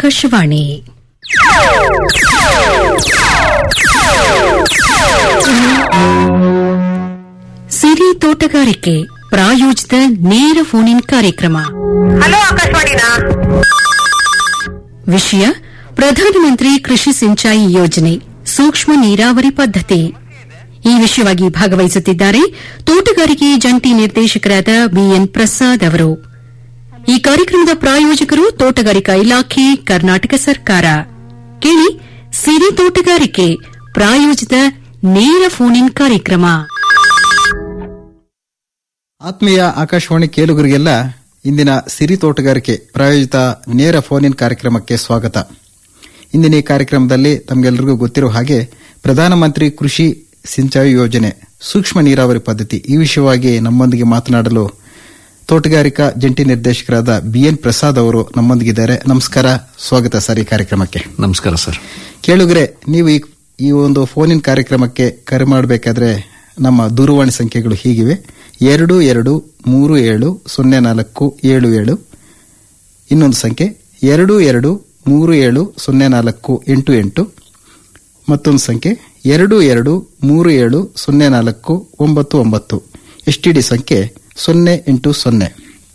ಆಕಾಶವಾಣಿ ಸಿರಿ ತೋಟಗಾರಿಕೆ ಪ್ರಾಯೋಜಿತ ನೇರ ಫೋನ್ ಇನ್ ಕಾರ್ಯಕ್ರಮ ಹಲೋ ಆಕಾಶವಾಣಿನಾ ವಿಷಯ ಪ್ರಧಾನಮಂತ್ರಿ ಕೃಷಿ ಸಿಂಚಾಯಿ ಯೋಜನೆ ಸೂಕ್ಷ್ಮ ನೀರಾವರಿ ಪದ್ಧತಿ ಈ ವಿಷಯವಾಗಿ ಭಾಗವಹಿಸುತ್ತಿದ್ದಾರೆ ತೋಟಗಾರಿಕೆ ಜಂಟಿ ನಿರ್ದೇಶಕರಾದ ಬಿಎನ್ ಪ್ರಸಾದ್ ಅವರು ಈ ಕಾರ್ಯಕ್ರಮದ ಪ್ರಾಯೋಜಕರು ತೋಟಗಾರಿಕಾ ಇಲಾಖೆ ಕರ್ನಾಟಕ ಸರ್ಕಾರ ಕೇಳಿ ಸಿರಿ ತೋಟಗಾರಿಕೆ ಪ್ರಾಯೋಜಿತ ನೇರ ಫೋನ್ ಇನ್ ಕಾರ್ಯಕ್ರಮ ಆತ್ಮೀಯ ಆಕಾಶವಾಣಿ ಕೇಳುಗರಿಗೆಲ್ಲ ಇಂದಿನ ಸಿರಿ ತೋಟಗಾರಿಕೆ ಪ್ರಾಯೋಜಿತ ನೇರ ಫೋನ್ ಇನ್ ಕಾರ್ಯಕ್ರಮಕ್ಕೆ ಸ್ವಾಗತ ಇಂದಿನ ಈ ಕಾರ್ಯಕ್ರಮದಲ್ಲಿ ತಮಗೆಲ್ಲರಿಗೂ ಗೊತ್ತಿರೋ ಹಾಗೆ ಪ್ರಧಾನಮಂತ್ರಿ ಕೃಷಿ ಸಿಂಚಾಯಿ ಯೋಜನೆ ಸೂಕ್ಷ್ಮ ನೀರಾವರಿ ಪದ್ಧತಿ ಈ ವಿಷಯವಾಗಿ ನಮ್ಮೊಂದಿಗೆ ಮಾತನಾಡಲು ತೋಟಗಾರಿಕಾ ಜಂಟಿ ನಿರ್ದೇಶಕರಾದ ಬಿಎನ್ ಪ್ರಸಾದ್ ಅವರು ನಮ್ಮೊಂದಿಗಿದ್ದಾರೆ ನಮಸ್ಕಾರ ಸ್ವಾಗತ ಸರ್ ಈ ಕಾರ್ಯಕ್ರಮಕ್ಕೆ ನಮಸ್ಕಾರ ಸರ್ ಕೇಳುಗರೆ ನೀವು ಈ ಈ ಒಂದು ಫೋನ್ ಇನ್ ಕಾರ್ಯಕ್ರಮಕ್ಕೆ ಕರೆ ಮಾಡಬೇಕಾದ್ರೆ ನಮ್ಮ ದೂರವಾಣಿ ಸಂಖ್ಯೆಗಳು ಹೀಗಿವೆ ಎರಡು ಎರಡು ಮೂರು ಏಳು ಸೊನ್ನೆ ನಾಲ್ಕು ಏಳು ಏಳು ಇನ್ನೊಂದು ಸಂಖ್ಯೆ ಎರಡು ಎರಡು ಮೂರು ಏಳು ಸೊನ್ನೆ ನಾಲ್ಕು ಎಂಟು ಎಂಟು ಮತ್ತೊಂದು ಸಂಖ್ಯೆ ಎರಡು ಎರಡು ಮೂರು ಏಳು ಸೊನ್ನೆ ನಾಲ್ಕು ಒಂಬತ್ತು ಒಂಬತ್ತು ಎಸ್ ಟಿ ಡಿ ಸಂಖ್ಯೆ ಸೊನ್ನೆ ಎಂಟು ಸೊನ್ನೆ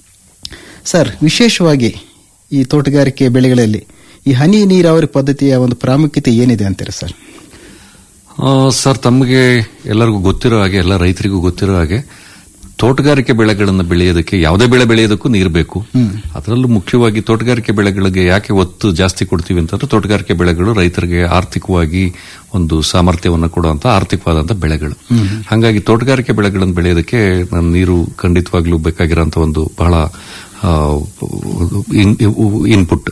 ಸರ್ ವಿಶೇಷವಾಗಿ ಈ ತೋಟಗಾರಿಕೆ ಬೆಳೆಗಳಲ್ಲಿ ಈ ಹನಿ ನೀರಾವರಿ ಪದ್ಧತಿಯ ಒಂದು ಪ್ರಾಮುಖ್ಯತೆ ಏನಿದೆ ಅಂತೀರಾ ಸರ್ ಆ, ಸರ್ ತಮಗೆ ಎಲ್ಲರಿಗೂ ಗೊತ್ತಿರೋ ಹಾಗೆ ಎಲ್ಲ ರೈತರಿಗೂ ಗೊತ್ತಿರೋ ಹಾಗೆ ತೋಟಗಾರಿಕೆ ಬೆಳೆಗಳನ್ನು ಬೆಳೆಯೋದಕ್ಕೆ ಯಾವುದೇ ಬೆಳೆ ಬೆಳೆಯೋದಕ್ಕೂ ನೀರು ಬೇಕು ಅದರಲ್ಲೂ ಮುಖ್ಯವಾಗಿ ತೋಟಗಾರಿಕೆ ಬೆಳೆಗಳಿಗೆ ಯಾಕೆ ಒತ್ತು ಜಾಸ್ತಿ ಕೊಡ್ತೀವಿ ಅಂತಂದ್ರೆ ತೋಟಗಾರಿಕೆ ಬೆಳೆಗಳು ರೈತರಿಗೆ ಆರ್ಥಿಕವಾಗಿ ಒಂದು ಸಾಮರ್ಥ್ಯವನ್ನು ಕೊಡುವಂತ ಆರ್ಥಿಕವಾದಂತ ಬೆಳೆಗಳು ಹಾಗಾಗಿ ತೋಟಗಾರಿಕೆ ಬೆಳೆಗಳನ್ನು ಬೆಳೆಯೋದಕ್ಕೆ ನಾನು ನೀರು ಖಂಡಿತವಾಗ್ಲೂ ಬೇಕಾಗಿರೋಂತ ಒಂದು ಬಹಳ ಆ, ಇನ್- ಇನ್ಪುಟ್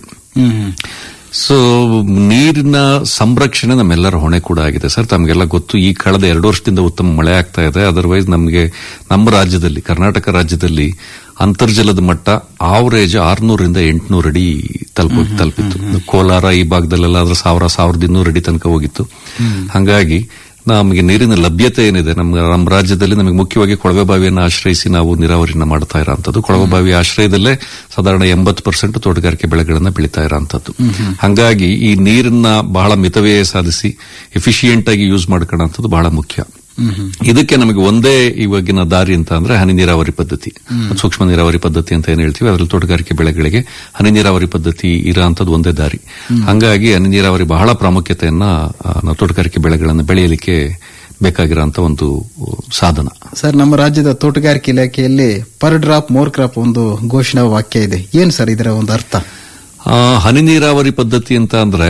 ಸೊ ನೀರಿನ ಸಂರಕ್ಷಣೆ ನಮ್ಮೆಲ್ಲರ ಹೊಣೆ ಕೂಡ ಆಗಿದೆ ಸರ್ ತಮಗೆಲ್ಲ ಗೊತ್ತು ಈ ಕಳೆದ ಎರಡು ವರ್ಷದಿಂದ ಉತ್ತಮ ಮಳೆ ಆಗ್ತಾ ಇದೆ ಅದರ್ವೈಸ್ ನಮಗೆ ನಮ್ಮ ರಾಜ್ಯದಲ್ಲಿ ಕರ್ನಾಟಕ ರಾಜ್ಯದಲ್ಲಿ ಅಂತರ್ಜಲದ ಮಟ್ಟ ಆವರೇಜ್ ಆರ್ನೂರಿಂದ ಎಂಟುನೂರು ಅಡಿ ತಲುಪ ತಲುಪಿತ್ತು ಕೋಲಾರ ಈ ಭಾಗದಲ್ಲೆಲ್ಲ ಅದ್ರ ಸಾವಿರ ಸಾವಿರದ ಇನ್ನೂರು ಅಡಿ ತನಕ ಹೋಗಿತ್ತು ಹಾಗಾಗಿ ನಮಗೆ ನೀರಿನ ಲಭ್ಯತೆ ಏನಿದೆ ನಮ್ಮ ನಮ್ಮ ರಾಜ್ಯದಲ್ಲಿ ನಮಗೆ ಮುಖ್ಯವಾಗಿ ಕೊಳವೆ ಬಾವಿಯನ್ನು ಆಶ್ರಯಿಸಿ ನಾವು ನೀರಾವರಿನ ಮಾಡ್ತಾ ಇರೋಂಥದ್ದು ಕೊಳವೆ ಬಾವಿ ಆಶ್ರಯದಲ್ಲೇ ಸಾಧಾರಣ ಎಂಬತ್ತು ಪರ್ಸೆಂಟ್ ತೋಟಗಾರಿಕೆ ಬೆಳೆಗಳನ್ನ ಬೆಳೀತಾ ಇರೋಂಥದ್ದು ಹಾಗಾಗಿ ಈ ನೀರನ್ನ ಬಹಳ ಮಿತವ್ಯಯ ಸಾಧಿಸಿ ಎಫಿಷಿಯೆಂಟ್ ಆಗಿ ಯೂಸ್ ಮಾಡ್ಕೊಳ್ಳೋಂಥದ್ದು ಬಹಳ ಮುಖ್ಯ ಇದಕ್ಕೆ ನಮಗೆ ಒಂದೇ ಇವಾಗಿನ ದಾರಿ ಅಂತ ಅಂದ್ರೆ ಹನಿ ನೀರಾವರಿ ಪದ್ಧತಿ ಸೂಕ್ಷ್ಮ ನೀರಾವರಿ ಪದ್ಧತಿ ಅಂತ ಏನ್ ಹೇಳ್ತೀವಿ ಅದರಲ್ಲಿ ತೋಟಗಾರಿಕೆ ಬೆಳೆಗಳಿಗೆ ಹನಿ ನೀರಾವರಿ ಪದ್ಧತಿ ಇರೋಂಥದ್ದು ಒಂದೇ ದಾರಿ ಹಂಗಾಗಿ ಹನಿ ನೀರಾವರಿ ಬಹಳ ಪ್ರಾಮುಖ್ಯತೆಯನ್ನ ಆ, ನಾವು ತೋಟಗಾರಿಕೆ ಬೆಳೆಗಳನ್ನು ಬೆಳೆಯಲಿಕ್ಕೆ ಬೇಕಾಗಿರೋಂಥ ಒಂದು ಸಾಧನ ಸರ್ ನಮ್ಮ ರಾಜ್ಯದ ತೋಟಗಾರಿಕೆ ಇಲಾಖೆಯಲ್ಲಿ ಪರ್ ಡ್ರಾಪ್ ಮೋರ್ ಕ್ರಾಪ್ ಒಂದು ಘೋಷಣಾ ವಾಕ್ಯ ಇದೆ ಏನು ಸರ್ ಇದರ ಒಂದು ಅರ್ಥ ಆ, ಹನಿ ನೀರಾವರಿ ಪದ್ಧತಿ ಅಂತ ಅಂದ್ರೆ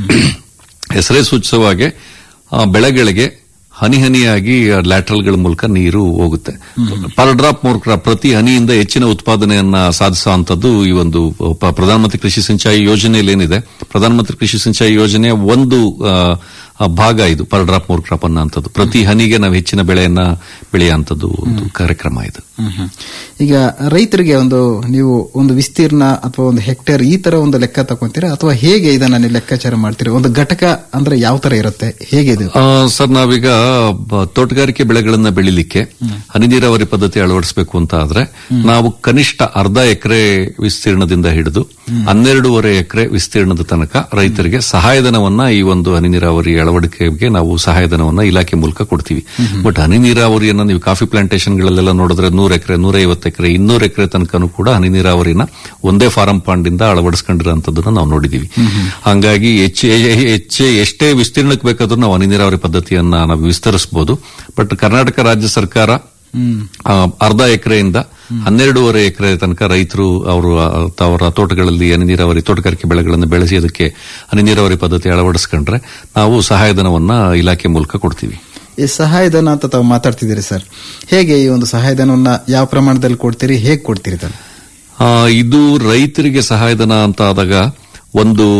ಹೆಸರೇ ಸೂಚಿಸುವ ಹಾಗೆ ಆ, ಬೆಳೆಗಳಿಗೆ ಹನಿ ಹನಿಯಾಗಿ ಲ್ಯಾಟ್ರಲ್ಗಳ ಮೂಲಕ ನೀರು ಹೋಗುತ್ತೆ ಪರ್ ಡ್ರಾಪ್ ಮೋರ್ ಕ್ರಾಪ್ ಪ್ರತಿ ಹನಿಯಿಂದ ಹೆಚ್ಚಿನ ಉತ್ಪಾದನೆಯನ್ನ ಸಾಧಿಸುವಂತದ್ದು ಈ ಒಂದು ಪ- ಪ್ರಧಾನಮಂತ್ರಿ ಕೃಷಿ ಸಿಂಚಾಯಿ ಯೋಜನೆಯಲ್ಲಿ ಏನಿದೆ ಪ್ರಧಾನಮಂತ್ರಿ ಕೃಷಿ ಸಿಂಚಾಯಿ ಯೋಜನೆಯ ಒಂದು ಆ, ಆ ಭಾಗ ಇದು ಪರ್ ಡ್ರಾಪ್ ಮೋರ್ ಕ್ರಾಪ್ ಅನ್ನೋಂಥದ್ದು ಪ್ರತಿ ಹನಿಗೆ ನಾವು ಹೆಚ್ಚಿನ ಬೆಳೆಯನ್ನ ಬೆಳೆಯುವಂಥದ್ದು ಒಂದು ಕಾರ್ಯಕ್ರಮ ಇದು ಈಗ ರೈತರಿಗೆ ಒಂದು ನೀವು ಒಂದು ವಿಸ್ತೀರ್ಣ ಅಥವಾ ಒಂದು ಹೆಕ್ಟೇರ್ ಈ ತರ ಒಂದು ಲೆಕ್ಕ ತಗೊಂತೀರಾ ಅಥವಾ ಹೇಗೆ ಇದನ್ನ ನೀವು ಲೆಕ್ಕಾಚಾರ ಮಾಡ್ತೀರಾ ಒಂದು ಘಟಕ ಅಂದ್ರೆ ಯಾವ ತರ ಇರುತ್ತೆ ಹೇಗೆ ಇದು ಆ, ಸರ್ ನಾವೀಗ ಬ- ತೋಟಗಾರಿಕೆ ಬೆಳೆಗಳನ್ನ ಬೆಳಿಲಿಕ್ಕೆ ಹನಿ ನೀರಾವರಿ ಪದ್ಧತಿ ಅಳವಡಿಸಬೇಕು ಅಂತ ಆದ್ರೆ ನಾವು ಕನಿಷ್ಠ ಅರ್ಧ ಎಕರೆ ವಿಸ್ತೀರ್ಣದಿಂದ ಹಿಡಿದು ಹನ್ನೆರಡೂವರೆ ಎಕರೆ ವಿಸ್ತೀರ್ಣದ ತನಕ ರೈತರಿಗೆ ಸಹಾಯಧನವನ್ನ ಈ ಒಂದು ಹನಿ ನೀರಾವರಿ ಅಳವಡಿಕೆಗೆ ನಾವು ಸಹಾಯಧನವನ್ನ ಇಲಾಖೆ ಮೂಲಕ ಕೊಡ್ತೀವಿ ಬಟ್ ಹನಿ ನೀರಾವರಿಯನ್ನ ನೀವು ಕಾಫಿ ಪ್ಲಾಂಟೇಶನ್ಗಳಲ್ಲೆಲ್ಲ ನೋಡಿದ್ರೆ ನೂರ ಎಕರೆ ನೂರ ಐವತ್ತು ಎಕರೆ ಇನ್ನೂರು ಎಕರೆ ತನಕನೂ ಕೂಡ ಹನಿ ನೀರಾವರಿನ ಒಂದೇ ಫಾರಂ ಪಾಂಡಿಂದ ಅಳವಡಿಸ್ಕೊಂಡಿರೋಂಥದ್ದನ್ನ ನಾವು ನೋಡಿದೀವಿ ಹಂಗಾಗಿ ಹೆಚ್ಚು ಹೆಚ್ಚು ಎಷ್ಟೇ ವಿಸ್ತೀರ್ಣಕ್ಕೆ ಬೇಕಾದ್ರೂ ನಾವು ಹನಿ ನೀರಾವರಿ ಪದ್ಧತಿಯನ್ನ ನಾವು ವಿಸ್ತರಿಸಬಹುದು ಬಟ್ ಕರ್ನಾಟಕ ರಾಜ್ಯ ಸರ್ಕಾರ ಆ, ಅರ್ಧ ಎಕರೆಯಿಂದ ಹನ್ನೆರಡೂವರೆ ಎಕರೆ ತನಕ ರೈತರು ಅವರು ಅವರ ತೋಟಗಳಲ್ಲಿ ಹನಿ ನೀರಾವರಿ ತೋಟಗಾರಿಕೆ ಬೆಳೆಗಳನ್ನು ಬೆಳೆಸಿ ಅದಕ್ಕೆ ಹನಿ ನೀರಾವರಿ ಪದ್ಧತಿ ಅಳವಡಿಸ್ಕೊಂಡ್ರೆ ನಾವು ಸಹಾಯಧನವನ್ನ ಇಲಾಖೆ ಮೂಲಕ ಕೊಡ್ತೀವಿ ಈ ಸಹಾಯಧನ ಅಂತ ತಾವು ಮಾತಾಡ್ತಿದ್ದೀರಿ ಸರ್ ಹೇಗೆ ಈ ಒಂದು ಸಹಾಯಧನವನ್ನ ಯಾವ ಪ್ರಮಾಣದಲ್ಲಿ ಕೊಡ್ತೀರಿ ಹೇಗೆ ಕೊಡ್ತೀರಿ ಇದನ್ನ ಆ, ಇದು ರೈತರಿಗೆ ಸಹಾಯಧನ ಅಂತ ಆದಾಗ ಒಂದು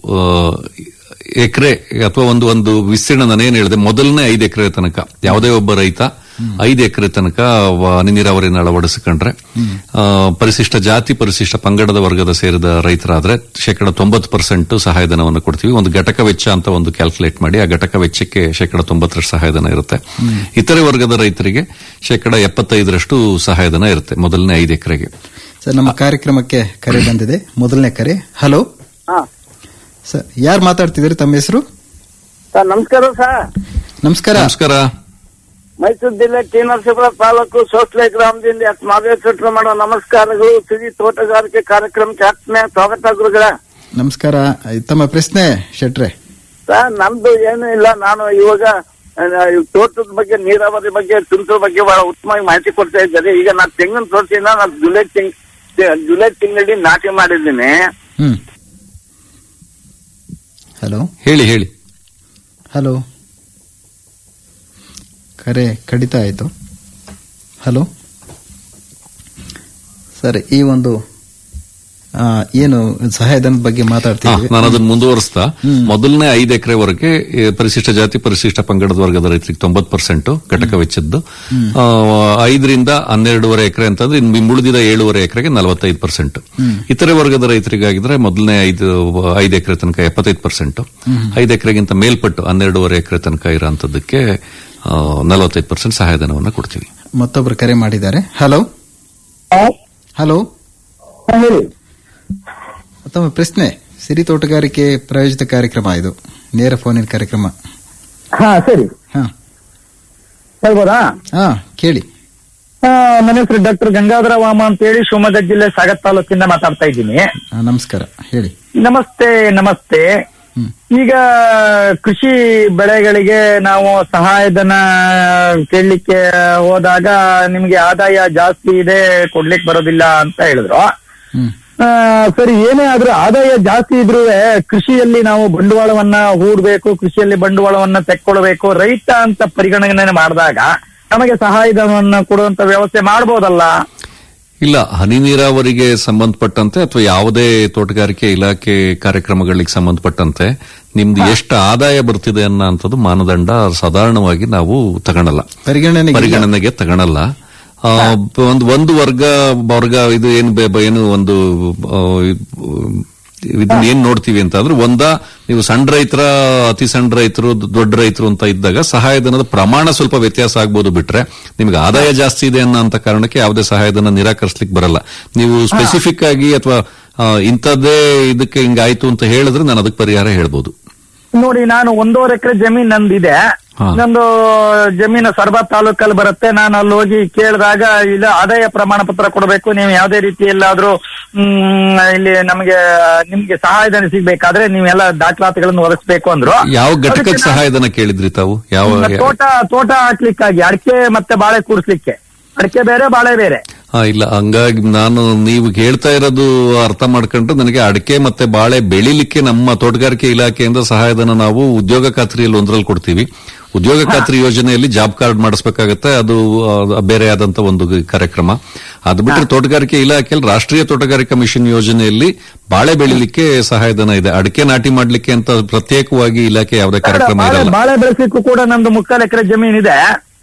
ಎಕರೆ ಅಥವಾ ಒಂದು ಒಂದು ವಿಸ್ತೀರ್ಣ ನಾನೇನು ಹೇಳಿದೆ ಮೊದಲನೇ ಐದು ಎಕರೆ ತನಕ ಯಾವುದೇ ಒಬ್ಬ ರೈತ ಐದು ಎಕರೆ ತನಕ ವ- ಹನಿ ನೀರಾವರಿಯನ್ನು ಅಳವಡಿಸಿಕೊಂಡ್ರೆ ಆ, ಪರಿಶಿಷ್ಟ ಜಾತಿ ಪರಿಶಿಷ್ಟ ಪಂಗಡದ ವರ್ಗದ ಸೇರಿದ ರೈತರಾದ್ರೆ ಶೇಕಡ ತೊಂಬತ್ತು ಪರ್ಸೆಂಟ್ ಸಹಾಯಧನವನ್ನು ಕೊಡ್ತೀವಿ ಒಂದು ಘಟಕ ವೆಚ್ಚ ಅಂತ ಒಂದು ಕ್ಯಾಲ್ಕುಲೇಟ್ ಮಾಡಿ ಆ ಘಟಕ ವೆಚ್ಚಕ್ಕೆ ಶೇಕಡ ತೊಂಬತ್ತರಷ್ಟು ಸಹಾಯಧನ ಇರುತ್ತೆ ಇತರೆ ವರ್ಗದ ರೈತರಿಗೆ ಶೇಕಡ ಎಪ್ಪತ್ತೈದರಷ್ಟು ಸಹಾಯಧನ ಇರುತ್ತೆ ಮೊದಲನೇ ಐದು ಎಕರೆಗೆ ಸರ್ ನಮ್ಮ ಕಾರ್ಯಕ್ರಮಕ್ಕೆ ಕರೆ ಬಂದಿದೆ ಮೊದಲನೇ ಕರೆ ಹಲೋ ಹಾ ಸರ್ ಯಾರು ಮಾತಾಡ್ತಿದ್ದೀರಿ ತಮ್ಮ ಹೆಸರು ಸರ್ ನಮಸ್ಕಾರ ಸರ್ ನಮಸ್ಕಾರ ನಮಸ್ಕಾರ ಮೈಸೂರು ಜಿಲ್ಲೆ ಟಿ ನರಸೀಪುರ ತಾಲೂಕು ಸೋಸ್ಲೆ ಗ್ರಾಮದಿಂದ ಎಸ್ ಮಾದೇಶ್ವರ ಮಾಡೋ ನಮಸ್ಕಾರಗಳು ಸಿರಿ ತೋಟಗಾರಿಕೆ ಕಾರ್ಯಕ್ರಮಕ್ಕೆ ಆತ್ಮೀಯ ಸ್ವಾಗತ ಗುರುಗಳ ನಮಸ್ಕಾರ ತಮ್ಮ ಪ್ರಶ್ನೆ ಶೆಟ್ರೆ ಸರ್ ನಮ್ದು ಏನು ಇಲ್ಲ ನಾನು ಇವಾಗ ಆ, ಈ ತೋಟದ ಬಗ್ಗೆ ನೀರಾವರಿ ಬಗ್ಗೆ ತುಂತುರು ಬಗ್ಗೆ ಬಹಳ ಉತ್ತಮವಾಗಿ ಮಾಹಿತಿ ಕೊಡ್ತಾ ಇದ್ದಾರೆ ಈಗ ನಾನು ತೆಂಗಿನ ತೋಟದಿಂದ ನಾನು ಜುಲೈ ತಿಂಗ್ ಜುಲೈ ತಿಂಗಳಲ್ಲಿ ನಾಟಿ ಮಾಡಿದ್ದೀನಿ ಹ್ಮ್ ಹಲೋ ಹೇಳಿ ಹೇಳಿ ಹಲೋ ಕರೆ ಕಡಿತ ಆಯಿತು ಹಲೋ ಸರ್ ಈ ಒಂದು ಆ, ಏನು ಸಹಾಯಧನದ ಬಗ್ಗೆ ಹಾ, ಮಾತಾಡ್ತಿದ್ದೀವಿ ನಾನು ಅದನ್ನ ಮುಂದುವರಿಸ್ತಾ ಮೊದಲನೇ ಐದು ಎಕರೆವರೆಗೆ ಈ ಪರಿಶಿಷ್ಟ ಜಾತಿ ಪರಿಶಿಷ್ಟ ಪಂಗಡದ ವರ್ಗದ ರೈತರಿಗೆ ತೊಂಬತ್ತು ಪರ್ಸೆಂಟ್ ಘಟಕ ವೆಚ್ಚದ್ದು ಆ, ಐದರಿಂದ ಹನ್ನೆರಡೂವರೆ ಎಕರೆ ಅಂತಂದ್ರೆ ಇನ್ನು ಉಳಿದಿದ ಏಳುವರೆ ಎಕರೆಗೆ ನಲವತ್ತೈದು ಪರ್ಸೆಂಟ್ ಇತರೆ ವರ್ಗದ ರೈತರಿಗಾಗಿದ್ರೆ ಮೊದಲನೇ ಐದು ಐದು ಎಕರೆ ತನಕ ಎಪ್ಪತ್ತೈದು ಪರ್ಸೆಂಟ್ ಐದು ಎಕರೆಗಿಂತ ಮೇಲ್ಪಟ್ಟು ಹನ್ನೆರಡೂವರೆ ಎಕರೆ ತನಕ ಇರೋಂಥದ್ದಕ್ಕೆ ನಲವತ್ತೈದು ಪರ್ಸೆಂಟ್ ಸಹಾಯಧನವನ್ನು ಕೊಡ್ತೀವಿ ಮತ್ತೊಬ್ರು ಕರೆ ಮಾಡಿದ್ದಾರೆ ಹಲೋ ಹಲೋ ಹೇಳಿ ತಮ್ಮ ಪ್ರಶ್ನೆ ಸಿರಿ ತೋಟಗಾರಿಕೆ ಪ್ರಾಯೋಜಿತ ಕಾರ್ಯಕ್ರಮ ಇದು ನೇರ ಫೋನಿನ ಕಾರ್ಯಕ್ರಮ ಹಾ ಸರಿ ಹಾ ಹೇಳ್ಬೋದಾ ಹಾ ಕೇಳಿ ಆ, ನನ್ನ ಹೆಸರು ಡಾಕ್ಟರ್ ಗಂಗಾಧರ ವಾಮ ಅಂತ ಹೇಳಿ ಶಿವಮೊಗ್ಗ ಜಿಲ್ಲೆ ಸಾಗರ್ ತಾಲೂಕಿಂದ ಮಾತಾಡ್ತಾ ಇದ್ದೀನಿ ಹಾ, ನಮಸ್ಕಾರ ಹೇಳಿ ನಮಸ್ತೆ ನಮಸ್ತೆ ಹ್ಮ್. ಈಗ ಕೃಷಿ ಬೆಳೆಗಳಿಗೆ ನಾವು ಸಹಾಯಧನ ಕೇಳಲಿಕ್ಕೆ ಹೋದಾಗ ನಿಮ್ಗೆ ಆದಾಯ ಜಾಸ್ತಿ ಇದೆ ಕೊಡ್ಲಿಕ್ಕೆ ಬರೋದಿಲ್ಲ ಅಂತ ಹೇಳಿದ್ರು ಹ್ಮ್ ಆ, ಸರಿ ಏನೇ ಆದ್ರೂ ಆದಾಯ ಜಾಸ್ತಿ ಇದ್ರೂ ಕೃಷಿಯಲ್ಲಿ ನಾವು ಬಂಡವಾಳವನ್ನ ಹೂಡ್ಬೇಕು ಕೃಷಿಯಲ್ಲಿ ಬಂಡವಾಳವನ್ನ ತೆಕ್ಕೊಳ್ಬೇಕು ರೈತ ಅಂತ ಪರಿಗಣನೆ ಮಾಡಿದಾಗ ನಮಗೆ ಸಹಾಯಧನವನ್ನ ಕೊಡುವಂತ ವ್ಯವಸ್ಥೆ ಮಾಡ್ಬೋದಲ್ಲ ಇಲ್ಲ ಹನಿ ನೀರಾವರಿಗೆ ಸಂಬಂಧಪಟ್ಟಂತೆ ಅಥವಾ ಯಾವುದೇ ತೋಟಗಾರಿಕೆ ಇಲಾಖೆ ಕಾರ್ಯಕ್ರಮಗಳಿಗೆ ಸಂಬಂಧಪಟ್ಟಂತೆ ನಿಮ್ದು ಎಷ್ಟು ಆದಾಯ ಬರ್ತಿದೆ ಅನ್ನೋಂಥದ್ದು ಮಾನದಂಡ ಸಾಧಾರಣವಾಗಿ ನಾವು ತಗೊಳಲ್ಲ ಪರಿಗಣನೆಗೆ ಇಲ್ಲ. ಪರಿಗಣನೆಗೆ ತಗೊಳಲ್ಲ ಆ, ಒಂದು ಒಂದು ವರ್ಗ ವರ್ಗ ಇದು ಏನು ಬೆ- ಬೆ- ಏನು ಒಂದು ಆ, ಇದನ್ನ ಏನ್ ನೋಡ್ತೀವಿ ಅಂತ ಅಂದ್ರೆ ಒಂದ ನೀವು ಸಣ್ಣ ರೈತರ ಅತಿ ಸಣ್ಣ ರೈತರು ದೊಡ್ಡ ರೈತರು ಅಂತ ಇದ್ದಾಗ ಸಹಾಯಧನದ ಪ್ರಮಾಣ ಸ್ವಲ್ಪ ವ್ಯತ್ಯಾಸ ಆಗ್ಬೋದು ಬಿಟ್ರೆ ನಿಮ್ಗೆ ಆದಾಯ ಜಾಸ್ತಿ ಇದೆ ಅನ್ನೋ ಅಂತ ಕಾರಣಕ್ಕೆ ಯಾವುದೇ ಸಹಾಯಧನ ನಿರಾಕರಿಸ್ಲಿಕ್ಕೆ ಬರಲ್ಲ ನೀವು ಸ್ಪೆಸಿಫಿಕ್ ಆಗಿ ಅಥವಾ ಇಂಥದ್ದೇ ಇದಕ್ಕೆ ಹಿಂಗಾಯ್ತು ಅಂತ ಹೇಳಿದ್ರೆ ನಾನು ಅದಕ್ಕೆ ಪರಿಹಾರ ಹೇಳ್ಬೋದು ನೋಡಿ ನಾನು ಒಂದೂವರೆ ಎಕರೆ ಜಮೀನ್ ನಂದಿದೆ ಹಾ. ನಂದು ಜಮೀನು ಸರ್ಬಾ ತಾಲೂಕಲ್ಲಿ ಬರುತ್ತೆ ನಾನು ಅಲ್ಲಿ ಹೋಗಿ ಕೇಳಿದಾಗ ಇಲ್ಲ ಆದಾಯ ಪ್ರಮಾಣ ಪತ್ರ ಕೊಡಬೇಕು ನೀವು ಯಾವುದೇ ರೀತಿಯಲ್ಲಾದ್ರೂ ಹ್ಮ್, ಇಲ್ಲಿ ನಮಗೆ ನಿಮ್ಗೆ ಸಹಾಯಧನ ಸಿಗ್ಬೇಕಾದ್ರೆ ನೀವೆಲ್ಲ ದಾಖಲಾತಿಗಳನ್ನು ಒದಗಿಸ್ಬೇಕು ಅಂದ್ರು ಯಾವ ಅದಕ್ಕೆ ಘಟಕಕ್ಕೆ ನಾನು- ಸಹಾಯಧನ ಕೇಳಿದ್ರಿ ತಾವು ಯಾವ ತೋಟ ತೋಟ ಹಾಕ್ಲಿಕ್ಕಾಗಿ ಅಡಿಕೆ ಮತ್ತೆ ಬಾಳೆ ಕೂಡಿಸ್ಲಿಕ್ಕೆ ಅಡಿಕೆ ಬೇರೆ ಬಾಳೆ ಬೇರೆ ಹಾ ಇಲ್ಲ ಹಂಗಾಗಿ ನಾನು ನೀವು ಹೇಳ್ತಾ ಇರೋದು ಅರ್ಥ ಮಾಡ್ಕೊಂಡ್ರೆ ನನಗೆ ಅಡಿಕೆ ಮತ್ತೆ ಬಾಳೆ ಬೆಳಿಲಿಕ್ಕೆ ನಮ್ಮ ತೋಟಗಾರಿಕೆ ಇಲಾಖೆಯಿಂದ ಸಹಾಯಧನ ನಾವು ಉದ್ಯೋಗ ಖಾತ್ರಿಯಲ್ಲಿ ಒಂದರಲ್ಲಿ ಕೊಡ್ತೀವಿ ಉದ್ಯೋಗ ಖಾತ್ರಿ ಯೋಜನೆಯಲ್ಲಿ ಜಾಬ್ ಕಾರ್ಡ್ ಮಾಡಿಸ್ಬೇಕಾಗತ್ತೆ ಅದು ಆ, ಬೇರೆ ಆದಂತ ಒಂದು ಕಾರ್ಯಕ್ರಮ ಅದು ಬಿಟ್ಟರೆ ತೋಟಗಾರಿಕೆ ಇಲಾಖೆಯಲ್ಲಿ ರಾಷ್ಟ್ರೀಯ ತೋಟಗಾರಿಕಾ ಮಿಷನ್ ಯೋಜನೆಯಲ್ಲಿ ಬಾಳೆ ಬೆಳಿಲಿಕ್ಕೆ ಸಹಾಯಧನ ಇದೆ ಅಡಿಕೆ ನಾಟಿ ಮಾಡ್ಲಿಕ್ಕೆ ಅಂತ ಪ್ರತ್ಯೇಕವಾಗಿ ಇಲಾಖೆ ಯಾವುದೇ ಕಾರ್ಯಕ್ರಮ ಬಾಳೆ ಇರಲ್ಲ ಬಾಳೆ ಬೆಳೆಸ್ಲಿಕ್ಕೂ ಕೂಡ ನಂದು ಮುಕ್ಕಾಲು ಎಕರೆ ಜಮೀನ್ ಇದೆ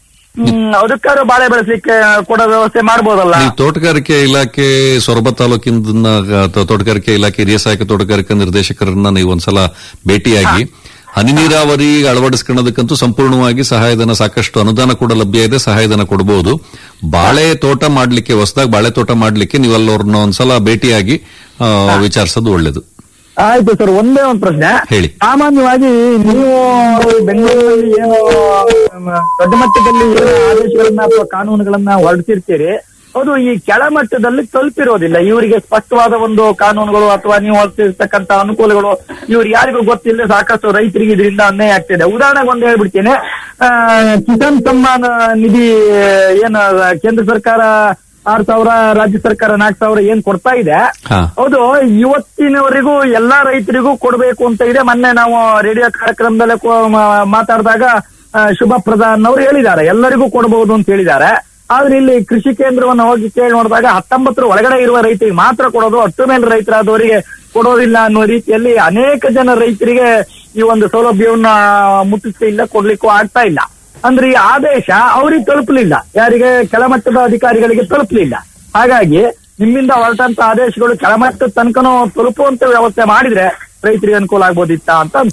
ಹ್ಮ್ ಅದಕ್ಕಾದ್ರೂ ಬಾಳೆ ಬೆಳೆಸ್ಲಿಕ್ಕೆ ಕೊಡೋ ವ್ಯವಸ್ಥೆ ಮಾಡ್ಬೋದಲ್ಲ ನೀವು ತೋಟಗಾರಿಕೆ ಇಲಾಖೆ ಸೊರಬ ತಾಲೂಕಿನ ತ- ತೋಟಗಾರಿಕೆ ಇಲಾಖೆ ಹಿರಿಯ ಸಹಾಯಕ ತೋಟಗಾರಿಕಾ ನಿರ್ದೇಶಕರನ್ನ ನೀವು ಒಂದ್ಸಲ ಭೇಟಿಯಾಗಿ ಹನಿ ನೀರಾವರಿ ಅಳವಡಿಸ್ಕೊಳ್ಳೋದಕ್ಕಂತೂ ಸಂಪೂರ್ಣವಾಗಿ ಸಹಾಯಧನ ಸಾಕಷ್ಟು ಅನುದಾನ ಕೂಡ ಲಭ್ಯ ಇದೆ ಸಹಾಯಧನ ಕೊಡಬಹುದು ಬಾಳೆ ತೋಟ ಮಾಡ್ಲಿಕ್ಕೆ ಹೊಸದಾಗಿ ಬಾಳೆ ತೋಟ ಮಾಡ್ಲಿಕ್ಕೆ ನೀವು ಅಲ್ಲವ್ರನ್ನ ಒಂದ್ಸಲ ಭೇಟಿಯಾಗಿ ಆ, ವಿಚಾರಿಸೋದು ಒಳ್ಳೇದು ಆಯ್ತು ಸರ್ ಒಂದೇ ಒಂದು ಪ್ರಶ್ನೆ ಹೇಳಿ. ಸಾಮಾನ್ಯವಾಗಿ ನೀವು ಬೆಂಗಳೂರಲ್ಲಿ ಏನು ಮ, ದೊಡ್ಡ ಮಟ್ಟದಲ್ಲಿ ಏನು ಆದೇಶಗಳನ್ನ ಅಥವಾ ಕಾನೂನುಗಳನ್ನ ಹೊರಡಿಸಿರ್ತೀರಿ ಅದು ಈ ಕೆಳಮಟ್ಟದಲ್ಲಿ ತಲುಪಿರೋದಿಲ್ಲ ಇವರಿಗೆ ಸ್ಪಷ್ಟವಾದ ಒಂದು ಕಾನೂನುಗಳು ಅಥವಾ ನೀವು ಹೊರಡಿಸಿರ್ತಕ್ಕಂಥ ಅನುಕೂಲಗಳು ಇವ್ರು ಯಾರಿಗೂ ಗೊತ್ತಿಲ್ಲದೆ ಸಾಕಷ್ಟು ರೈತರಿಗೆ ಇದರಿಂದ ಅನ್ಯಾಯ ಆಗ್ತಿದೆ ಉದಾಹರಣೆಗೆ ಒಂದು ಹೇಳ್ಬಿಡ್ತೀನಿ ಆ, ಕಿಸಾನ್ ಸಮ್ಮಾನ್ ನಿಧಿ ಏನು ಕೇಂದ್ರ ಸರ್ಕಾರ ಆರು ಸಾವಿರ ರಾಜ್ಯ ಸರ್ಕಾರ ನಾಲ್ಕು ಸಾವಿರ ಏನ್ ಕೊಡ್ತಾ ಇದೆ ಹಾ. ಹೌದು ಇವತ್ತಿನವರೆಗೂ ಎಲ್ಲಾ ರೈತರಿಗೂ ಕೊಡಬೇಕು ಅಂತ ಇದೆ ಮೊನ್ನೆ ನಾವು ರೇಡಿಯೋ ಕಾರ್ಯಕ್ರಮದಲ್ಲೇ ಕೊ- ಮಾ- ಮಾತಾಡಿದಾಗ ಆ, ಶುಭ ಪ್ರಧಾನ್ ಅವರು ಹೇಳಿದ್ದಾರೆ ಎಲ್ಲರಿಗೂ ಕೊಡಬಹುದು ಅಂತ ಹೇಳಿದ್ದಾರೆ ಆದ್ರೆ ಇಲ್ಲಿ ಕೃಷಿ ಕೇಂದ್ರವನ್ನು ಹೋಗಿ ಕೇಳಿ ನೋಡಿದಾಗ ಹತ್ತೊಂಬತ್ತರ ಒಳಗಡೆ ಇರುವ ರೈತರಿಗೆ ಮಾತ್ರ ಕೊಡೋದು ಹತ್ತು ಮೇಲೆ ರೈತರಾದವರಿಗೆ ಕೊಡೋದಿಲ್ಲ ಅನ್ನೋ ರೀತಿಯಲ್ಲಿ ಅನೇಕ ಜನ ರೈತರಿಗೆ ಈ ಒಂದು ಸೌಲಭ್ಯವನ್ನ ಮುಟ್ಟಿಸ್ತಾ ಇಲ್ಲ ಕೊಡ್ಲಿಕ್ಕೂ ಆಗ್ತಾ ಇಲ್ಲ ಅಂದ್ರೆ ಈ ಆದೇಶ ಅವ್ರಿಗೆ ತಲುಪಲಿಲ್ಲ ಯಾರಿಗೆ ಕೆಳಮಟ್ಟದ ಅಧಿಕಾರಿಗಳಿಗೆ ತಲುಪಲಿಲ್ಲ ಹಾಗಾಗಿ ನಿಮ್ಮಿಂದ ಹೊರಟಂತ ಆದೇಶಗಳು ಕೆಳಮಟ್ಟದ ತನಕನೂ ತಲುಪುವಂತ ವ್ಯವಸ್ಥೆ ಮಾಡಿದ್ರೆ ರೈತರಿಗೆ ಅನುಕೂಲ ಆಗ್ಬೋದಿತ್ತ ಅಂತ ಅನ್ಸುತ್ತೆ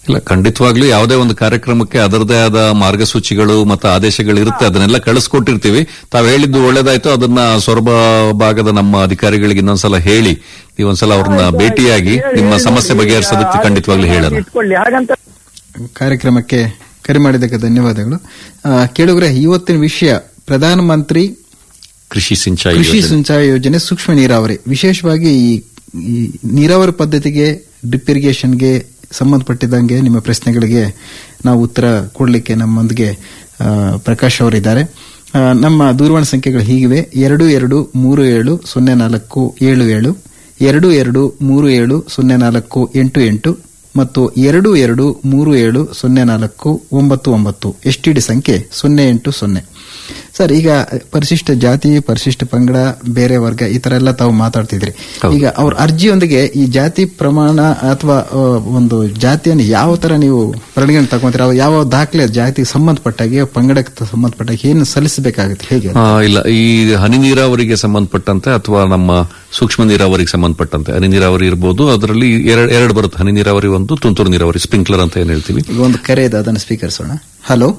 ಇಲ್ಲ ಖಂಡಿತವಾಗ್ಲೂ ಯಾವುದೇ ಒಂದು ಕಾರ್ಯಕ್ರಮಕ್ಕೆ ಅದರದೇ ಆದ ಮಾರ್ಗಸೂಚಿಗಳು ಮತ್ತು ಆದೇಶಗಳು ಇರುತ್ತೆ ಅದನ್ನೆಲ್ಲ ಕಳಿಸ್ಕೊಟ್ಟಿರ್ತೀವಿ ತಾವು ಹೇಳಿದ್ದು ಒಳ್ಳೇದಾಯ್ತು ಅದನ್ನ ಸೊರಬ ಭಾಗದ ನಮ್ಮ ಅಧಿಕಾರಿಗಳಿಗೆ ಇನ್ನೊಂದ್ಸಲ ಹೇಳಿ ನೀವೊಂದ್ಸಲ ಅವ್ರನ್ನ ಭೇಟಿಯಾಗಿ ನಿಮ್ಮ ಸಮಸ್ಯೆ ಬಗೆಹರಿಸೋದಕ್ಕೆ ಖಂಡಿತವಾಗ್ಲೂ ಹೇಳೋಣ ಇಟ್ಕೊಳ್ಳಿ ಹಾಗಂತ ಕಾರ್ಯಕ್ರಮಕ್ಕೆ ಕರೆ ಮಾಡಿದ್ದಕ್ಕೆ ಧನ್ಯವಾದಗಳು ಆ, ಕೇಳುಗರೆ ಇವತ್ತಿನ ವಿಷಯ ಪ್ರಧಾನಮಂತ್ರಿ ಕೃಷಿ ಸಿಂಚಾಯಿ ಕೃಷಿ ಯೋಜನೆ. ಸಿಂಚಾಯಿ ಯೋಜನೆ ಸೂಕ್ಷ್ಮ ನೀರಾವರಿ ವಿಶೇಷವಾಗಿ ಈ ಈ ನೀರಾವರಿ ಪದ್ಧತಿಗೆ ಡ್ರಿಪ್ ಇರಿಗೇಷನ್ಗೆ ಸಂಬಂಧಪಟ್ಟಿದ್ದಂಗೆ ನಿಮ್ಮ ಪ್ರಶ್ನೆಗಳಿಗೆ ನಾವು ಉತ್ತರ ಕೊಡಲಿಕ್ಕೆ ನಮ್ಮೊಂದಿಗೆ ಆ, ಪ್ರಕಾಶ್ ಅವರಿದ್ದಾರೆ ಆ, ನಮ್ಮ ದೂರವಾಣಿ ಸಂಖ್ಯೆಗಳು ಹೀಗಿವೆ ಎರಡು ಎರಡು ಮೂರು ಏಳು ಸೊನ್ನೆ ನಾಲ್ಕು ಏಳು ಏಳು ಎರಡು ಎರಡು ಮೂರು ಏಳು ಸೊನ್ನೆ ನಾಲ್ಕು ಎಂಟು ಎಂಟು ಮತ್ತು ಎರಡು ಎರಡು ಮೂರು ಏಳು ಸೊನ್ನೆ ನಾಲ್ಕು ಒಂಬತ್ತು ಒಂಬತ್ತು ಎಸ್ಟಿಡಿ ಸಂಖ್ಯೆ ಸೊನ್ನೆ ಎಂಟು ಸೊನ್ನೆ ಸರ್ ಈಗ ಪರಿಶಿಷ್ಟ ಜಾತಿ ಪರಿಶಿಷ್ಟ ಪಂಗಡ ಬೇರೆ ವರ್ಗ ಈ ತರ ಎಲ್ಲ ತಾವು ಮಾತಾಡ್ತಿದ್ರಿ ಹೌದು. ಈಗ ಅವ್ರ ಅರ್ಜಿಯೊಂದಿಗೆ ಈ ಜಾತಿ ಪ್ರಮಾಣ ಅಥವಾ ಆ, ಒಂದು ಜಾತಿಯನ್ನು ಯಾವ ತರ ನೀವು ಪರಿಗಣನೆ ತಗೊಂತೀರ ಅವು ಯಾವ ದಾಖಲೆ ಜಾತಿಗೆ ಸಂಬಂಧಪಟ್ಟಾಗೆ ಪಂಗಡಕ್ಕೆ ಸಂಬಂಧಪಟ್ಟಾಗ ಏನು ಸಲ್ಲಿಸಬೇಕಾಗುತ್ತೆ ಹೇಗೆ ಆ, ಇಲ್ಲ ಈ ಹನಿ ನೀರಾವರಿಗೆ ಸಂಬಂಧಪಟ್ಟಂತೆ ಅಥವಾ ನಮ್ಮ ಸೂಕ್ಷ್ಮ ನೀರಾವರಿಗೆ ಸಂಬಂಧಪಟ್ಟಂತೆ ಹನಿ ನೀರಾವರಿ ಇರಬಹುದು ಅದರಲ್ಲಿ ಎರಡು ಎರಡು ಬರುತ್ತೆ ಹನಿ ನೀರಾವರಿ ಒಂದು ತುಂತುರು ನೀರಾವರಿ ಸ್ಪ್ರಿಂಕ್ಲರ್ ಅಂತ ಏನ್ ಹೇಳ್ತೀವಿ ಈಗ ಒಂದು ಕರೆ ಇದೆ ಅದನ್ನು ಸ್ವೀಕರಿಸೋಣ ಹಲೋ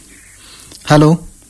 ಹಲೋ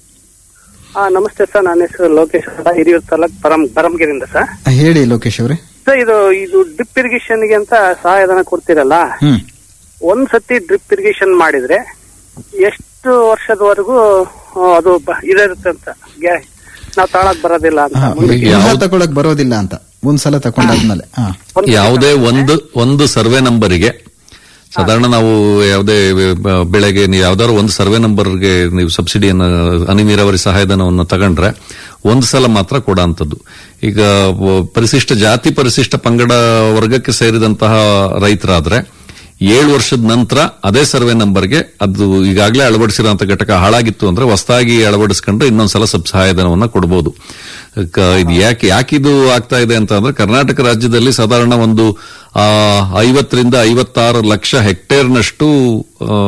ಹಾ ನಮಸ್ತೆ ಸರ್ ನನ್ನ ಹೆಸರು ಲೋಕೇಶ್ ಅಂತ ಹಿರಿಯೂರು ತಾಲೂಕ್ ಪರಂ ಪರಮಗಿರಿಂದ ಸರ್ ಹೇಳಿ ಲೋಕೇಶ್ ಅವರೇ ಸರ್ ಇದು ಇದು ಡ್ರಿಪ್ ಇರಿಗೇಷನ್ ಗೆ ಅಂತ ಸಹಾಯಧನ ಕೊಡ್ತೀರಲ್ಲ ಹ್ಮ್ ಒಂದ್ ಸತಿ ಡ್ರಿಪ್ ಇರಿಗೇಷನ್ ಮಾಡಿದ್ರೆ ಎಷ್ಟು ವರ್ಷದವರೆಗೂ ಆ, ಅದು ಬ- ಇದಿರುತ್ತೆ ಅಂತ ಗ್ಯಾ- ನಾವ್ ತಾಳಕ್ ಬರೋದಿಲ್ಲ ಅಂತ ಹಾ, ಮುಂದೆ ಈಗ ಯಾವ್ದು- ತಗೊಳಕ್ ಬರೋದಿಲ್ಲ ಅಂತ ಒಂದ್ಸಲ ತಕೊಂಡಾದ್ಮೇಲೆ ಹಾ ಒಂದ್ ಯಾವುದೇ ಒಂದು ಒಂದು ಸರ್ವೆ ನಂಬರಿಗೆ ಸಾಧಾರಣ ನಾವು ಯಾವುದೇ ಬ- ಬೆಳೆಗೆ ನೀವು ಯಾವ್ದಾದ್ರು ಒಂದು ಸರ್ವೆ ನಂಬರ್ಗೆ ನೀವು ಸಬ್ಸಿಡಿಯನ್ನು ಹನಿ ನೀರಾವರಿ ಸಹಾಯಧನವನ್ನು ತಗೊಂಡ್ರೆ ಒಂದು ಸಲ ಮಾತ್ರ ಕೊಡೋಂಥದ್ದು ಈಗ ವ- ಪರಿಶಿಷ್ಟ ಜಾತಿ ಪರಿಶಿಷ್ಟ ಪಂಗಡ ವರ್ಗಕ್ಕೆ ಸೇರಿದಂತಹ ರೈತರಾದ್ರೆ ಏಳು ವರ್ಷದ ನಂತರ ಅದೇ ಸರ್ವೆ ನಂಬರ್ಗೆ ಅದು ಈಗಾಗಲೇ ಅಳವಡಿಸಿರುವಂತ ಘಟಕ ಹಾಳಾಗಿತ್ತು ಅಂದ್ರೆ ಹೊಸದಾಗಿ ಅಳವಡಿಸ್ಕೊಂಡ್ರೆ ಇನ್ನೊಂದ್ಸಲ ಸಬ್ ಸಹಾಯಧನವನ್ನ ಕೊಡಬಹುದು ಕ- ಇದು ಯಾಕೆ ಯಾಕಿದು ಆಗ್ತಾ ಇದೆ ಅಂತ ಅಂದ್ರೆ ಕರ್ನಾಟಕ ರಾಜ್ಯದಲ್ಲಿ ಸಾಧಾರಣ ಒಂದು ಆ, ಐವತ್ತರಿಂದ ಐವತ್ತಾರು ಲಕ್ಷ ಹೆಕ್ಟೇರ್ನಷ್ಟು ಆ,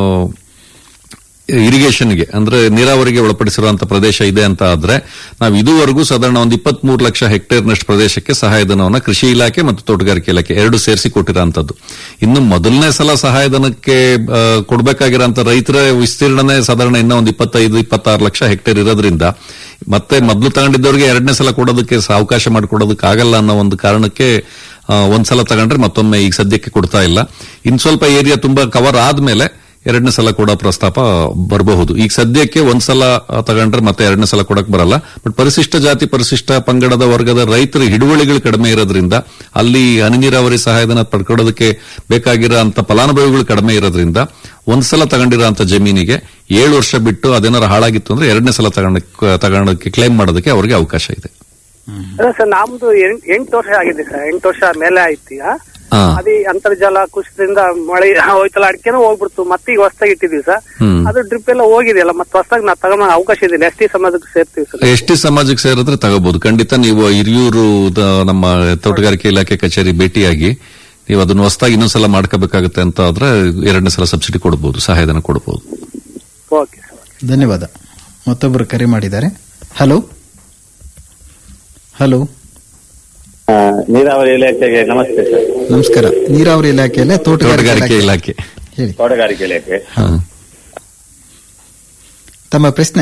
ಇರಿಗೇಷನ್ಗೆ ಅಂದ್ರೆ ನೀರಾವರಿಗೆ ಒಳಪಡಿಸಿರುವಂತಹ ಪ್ರದೇಶ ಇದೆ ಅಂತ ಆದ್ರೆ ನಾವು ಇದುವರೆಗೂ ಸಾಧಾರಣ ಒಂದು ಇಪ್ಪತ್ಮೂರು ಲಕ್ಷ ಹೆಕ್ಟೇರ್ನಷ್ಟು ಪ್ರದೇಶಕ್ಕೆ ಸಹಾಯಧನವನ್ನ ಕೃಷಿ ಇಲಾಖೆ ಮತ್ತು ತೋಟಗಾರಿಕೆ ಇಲಾಖೆ ಎರಡು ಸೇರಿಸಿ ಕೊಟ್ಟಿರೋಂಥದ್ದು ಇನ್ನು ಮೊದಲನೇ ಸಲ ಸಹಾಯಧನಕ್ಕೆ ಆ, ಕೊಡ್ಬೇಕಾಗಿರೋಂಥ ರೈತರ ವಿಸ್ತೀರ್ಣನೆ ಸಾಧಾರಣ ಇನ್ನೂ ಒಂದು ಇಪ್ಪತ್ತೈದು ಇಪ್ಪತ್ತಾರು ಲಕ್ಷ ಹೆಕ್ಟೇರ್ ಇರೋದ್ರಿಂದ ಮತ್ತೆ ಮೊದಲು ತಗೊಂಡಿದ್ದವರಿಗೆ ಎರಡನೇ ಸಲ ಕೊಡೋದಕ್ಕೆ ಸ- ಅವಕಾಶ ಮಾಡಿಕೊಡೋದಕ್ಕೆ ಆಗಲ್ಲ ಅನ್ನೋ ಒಂದು ಕಾರಣಕ್ಕೆ ಆ, ಒಂದ್ಸಲ ತಗೊಂಡ್ರೆ ಮತ್ತೊಮ್ಮೆ ಈಗ ಸದ್ಯಕ್ಕೆ ಕೊಡ್ತಾ ಇಲ್ಲ ಇನ್ ಸ್ವಲ್ಪ ಏರಿಯಾ ತುಂಬಾ ಕವರ್ ಆದ್ಮೇಲೆ ಎರಡನೇ ಸಲ ಕೊಡೋ ಪ್ರಸ್ತಾಪ ಬರಬಹುದು ಈಗ ಸದ್ಯಕ್ಕೆ ಒಂದ್ಸಲ ಆ, ತಗೊಂಡ್ರೆ ಮತ್ತೆ ಎರಡನೇ ಸಲ ಕೊಡಕ್ ಬರಲ್ಲ ಬಟ್ ಪರಿಶಿಷ್ಟ ಜಾತಿ ಪರಿಶಿಷ್ಟ ಪಂಗಡದ ವರ್ಗದ ರೈತರ ಹಿಡುವಳಿಗಳು ಕಡಿಮೆ ಇರೋದ್ರಿಂದ ಅಲ್ಲಿ ಹನಿ ನೀರಾವರಿ ಸಹಾಯಧನ ಪಡ್ಕೊಳ್ಳೋದಕ್ಕೆ ಬೇಕಾಗಿರೋ ಅಂತ ಫಲಾನುಭವಿಗಳು ಕಡಿಮೆ ಇರೋದ್ರಿಂದ ಒಂದ್ಸಲ ತಗೊಂಡಿರೋ ಜಮೀನಿಗೆ ಏಳು ವರ್ಷ ಬಿಟ್ಟು ಅದೇನಾರು ಹಾಳಾಗಿತ್ತು ಅಂದ್ರೆ ಎರಡನೇ ಸಲ ತಗೊಂಡಕ್ಕೆ ತಗೊಂಡಕ್ಕೆ ಕ್ಲೈಮ್ ಮಾಡೋದಕ್ಕೆ ಅವ್ರಿಗೆ ಅವಕಾಶ ಇದೆ ಅದೇ ಸರ್ ನಮ್ದು ಎಂಟ್- ಎಂಟು ವರ್ಷ ಆಗಿದೆ ಸರ್ ಎಂಟು ವರ್ಷ ಮೇಲೆ ಆಯ್ತು ಈಗ ಹಾ. ಅದೇ ಅಂತರ್ಜಲ ಕುಸಿತದಿಂದ ಮಳೆ ಹೋಯ್ತಲ್ಲ ಅಡಿಕೆನೂ ಹೋಗ್ಬಿಡ್ತು ಮತ್ತೆ ಈಗ ಹೊಸದಾಗಿ ಇಟ್ಟಿದೀವಿ ಸರ್ ಹ್ಮ್. ಅದು ಡ್ರಿಪ್ ಎಲ್ಲ ಹೋಗಿದೆಯಲ್ಲ ಮತ್ತೆ ಹೊಸದಾಗಿ ನಾವು ತಗೊಂಡ ಅವಕಾಶ ಇದೆ ಎಸ್ ಟಿ ಸಮಾಜಕ್ಕೆ ಸೇರ್ತೀವಿ ಸರ್ ಎಷ್ಟಿ ಸಮಾಜಕ್ಕೆ ಸೇರಿದ್ರೆ ತಗೋಬಹುದು ಖಂಡಿತ ನೀವು ಹಿರಿಯೂರು ದ- ನಮ್ಮ ತೋಟಗಾರಿಕೆ ಇಲಾಖೆ ಕಚೇರಿ ಭೇಟಿಯಾಗಿ ನೀವು ಅದನ್ನು ಹೊಸದಾಗಿ ಇನ್ನೊಂದ್ಸಲ ಮಾಡ್ಕೋಬೇಕಾಗುತ್ತೆ ಅಂತ ಆದ್ರೆ ಎರಡನೇ ಸಲ ಸಬ್ಸಿಡಿ ಕೊಡಬಹುದು ಸಹಾಯಧನ ಕೊಡಬಹುದು ಓಕೆ ಸರ್ ಧನ್ಯವಾದ ಮತ್ತೊಬ್ಬರು ಕರೆ ಮಾಡಿದ್ದಾರೆ ಹಲೋ ಹಲೋ ಆ, ನೀರಾವರಿ ಇಲಾಖೆಗೆ ನಮಸ್ತೆ ಸರ್ ನಮಸ್ಕಾರ ನೀರಾವರಿ ಇಲಾಖೆಯಲ್ಲೇ ತೋಟಗಾರಿಕೆ ತೋಟಗಾರಿಕೆ ಇಲಾಖೆ ಇಲಾಖೆ ಹೇಳಿ ತೋಟಗಾರಿಕೆ ಇಲಾಖೆ ಹಾ. ತಮ್ಮ ಪ್ರಶ್ನೆ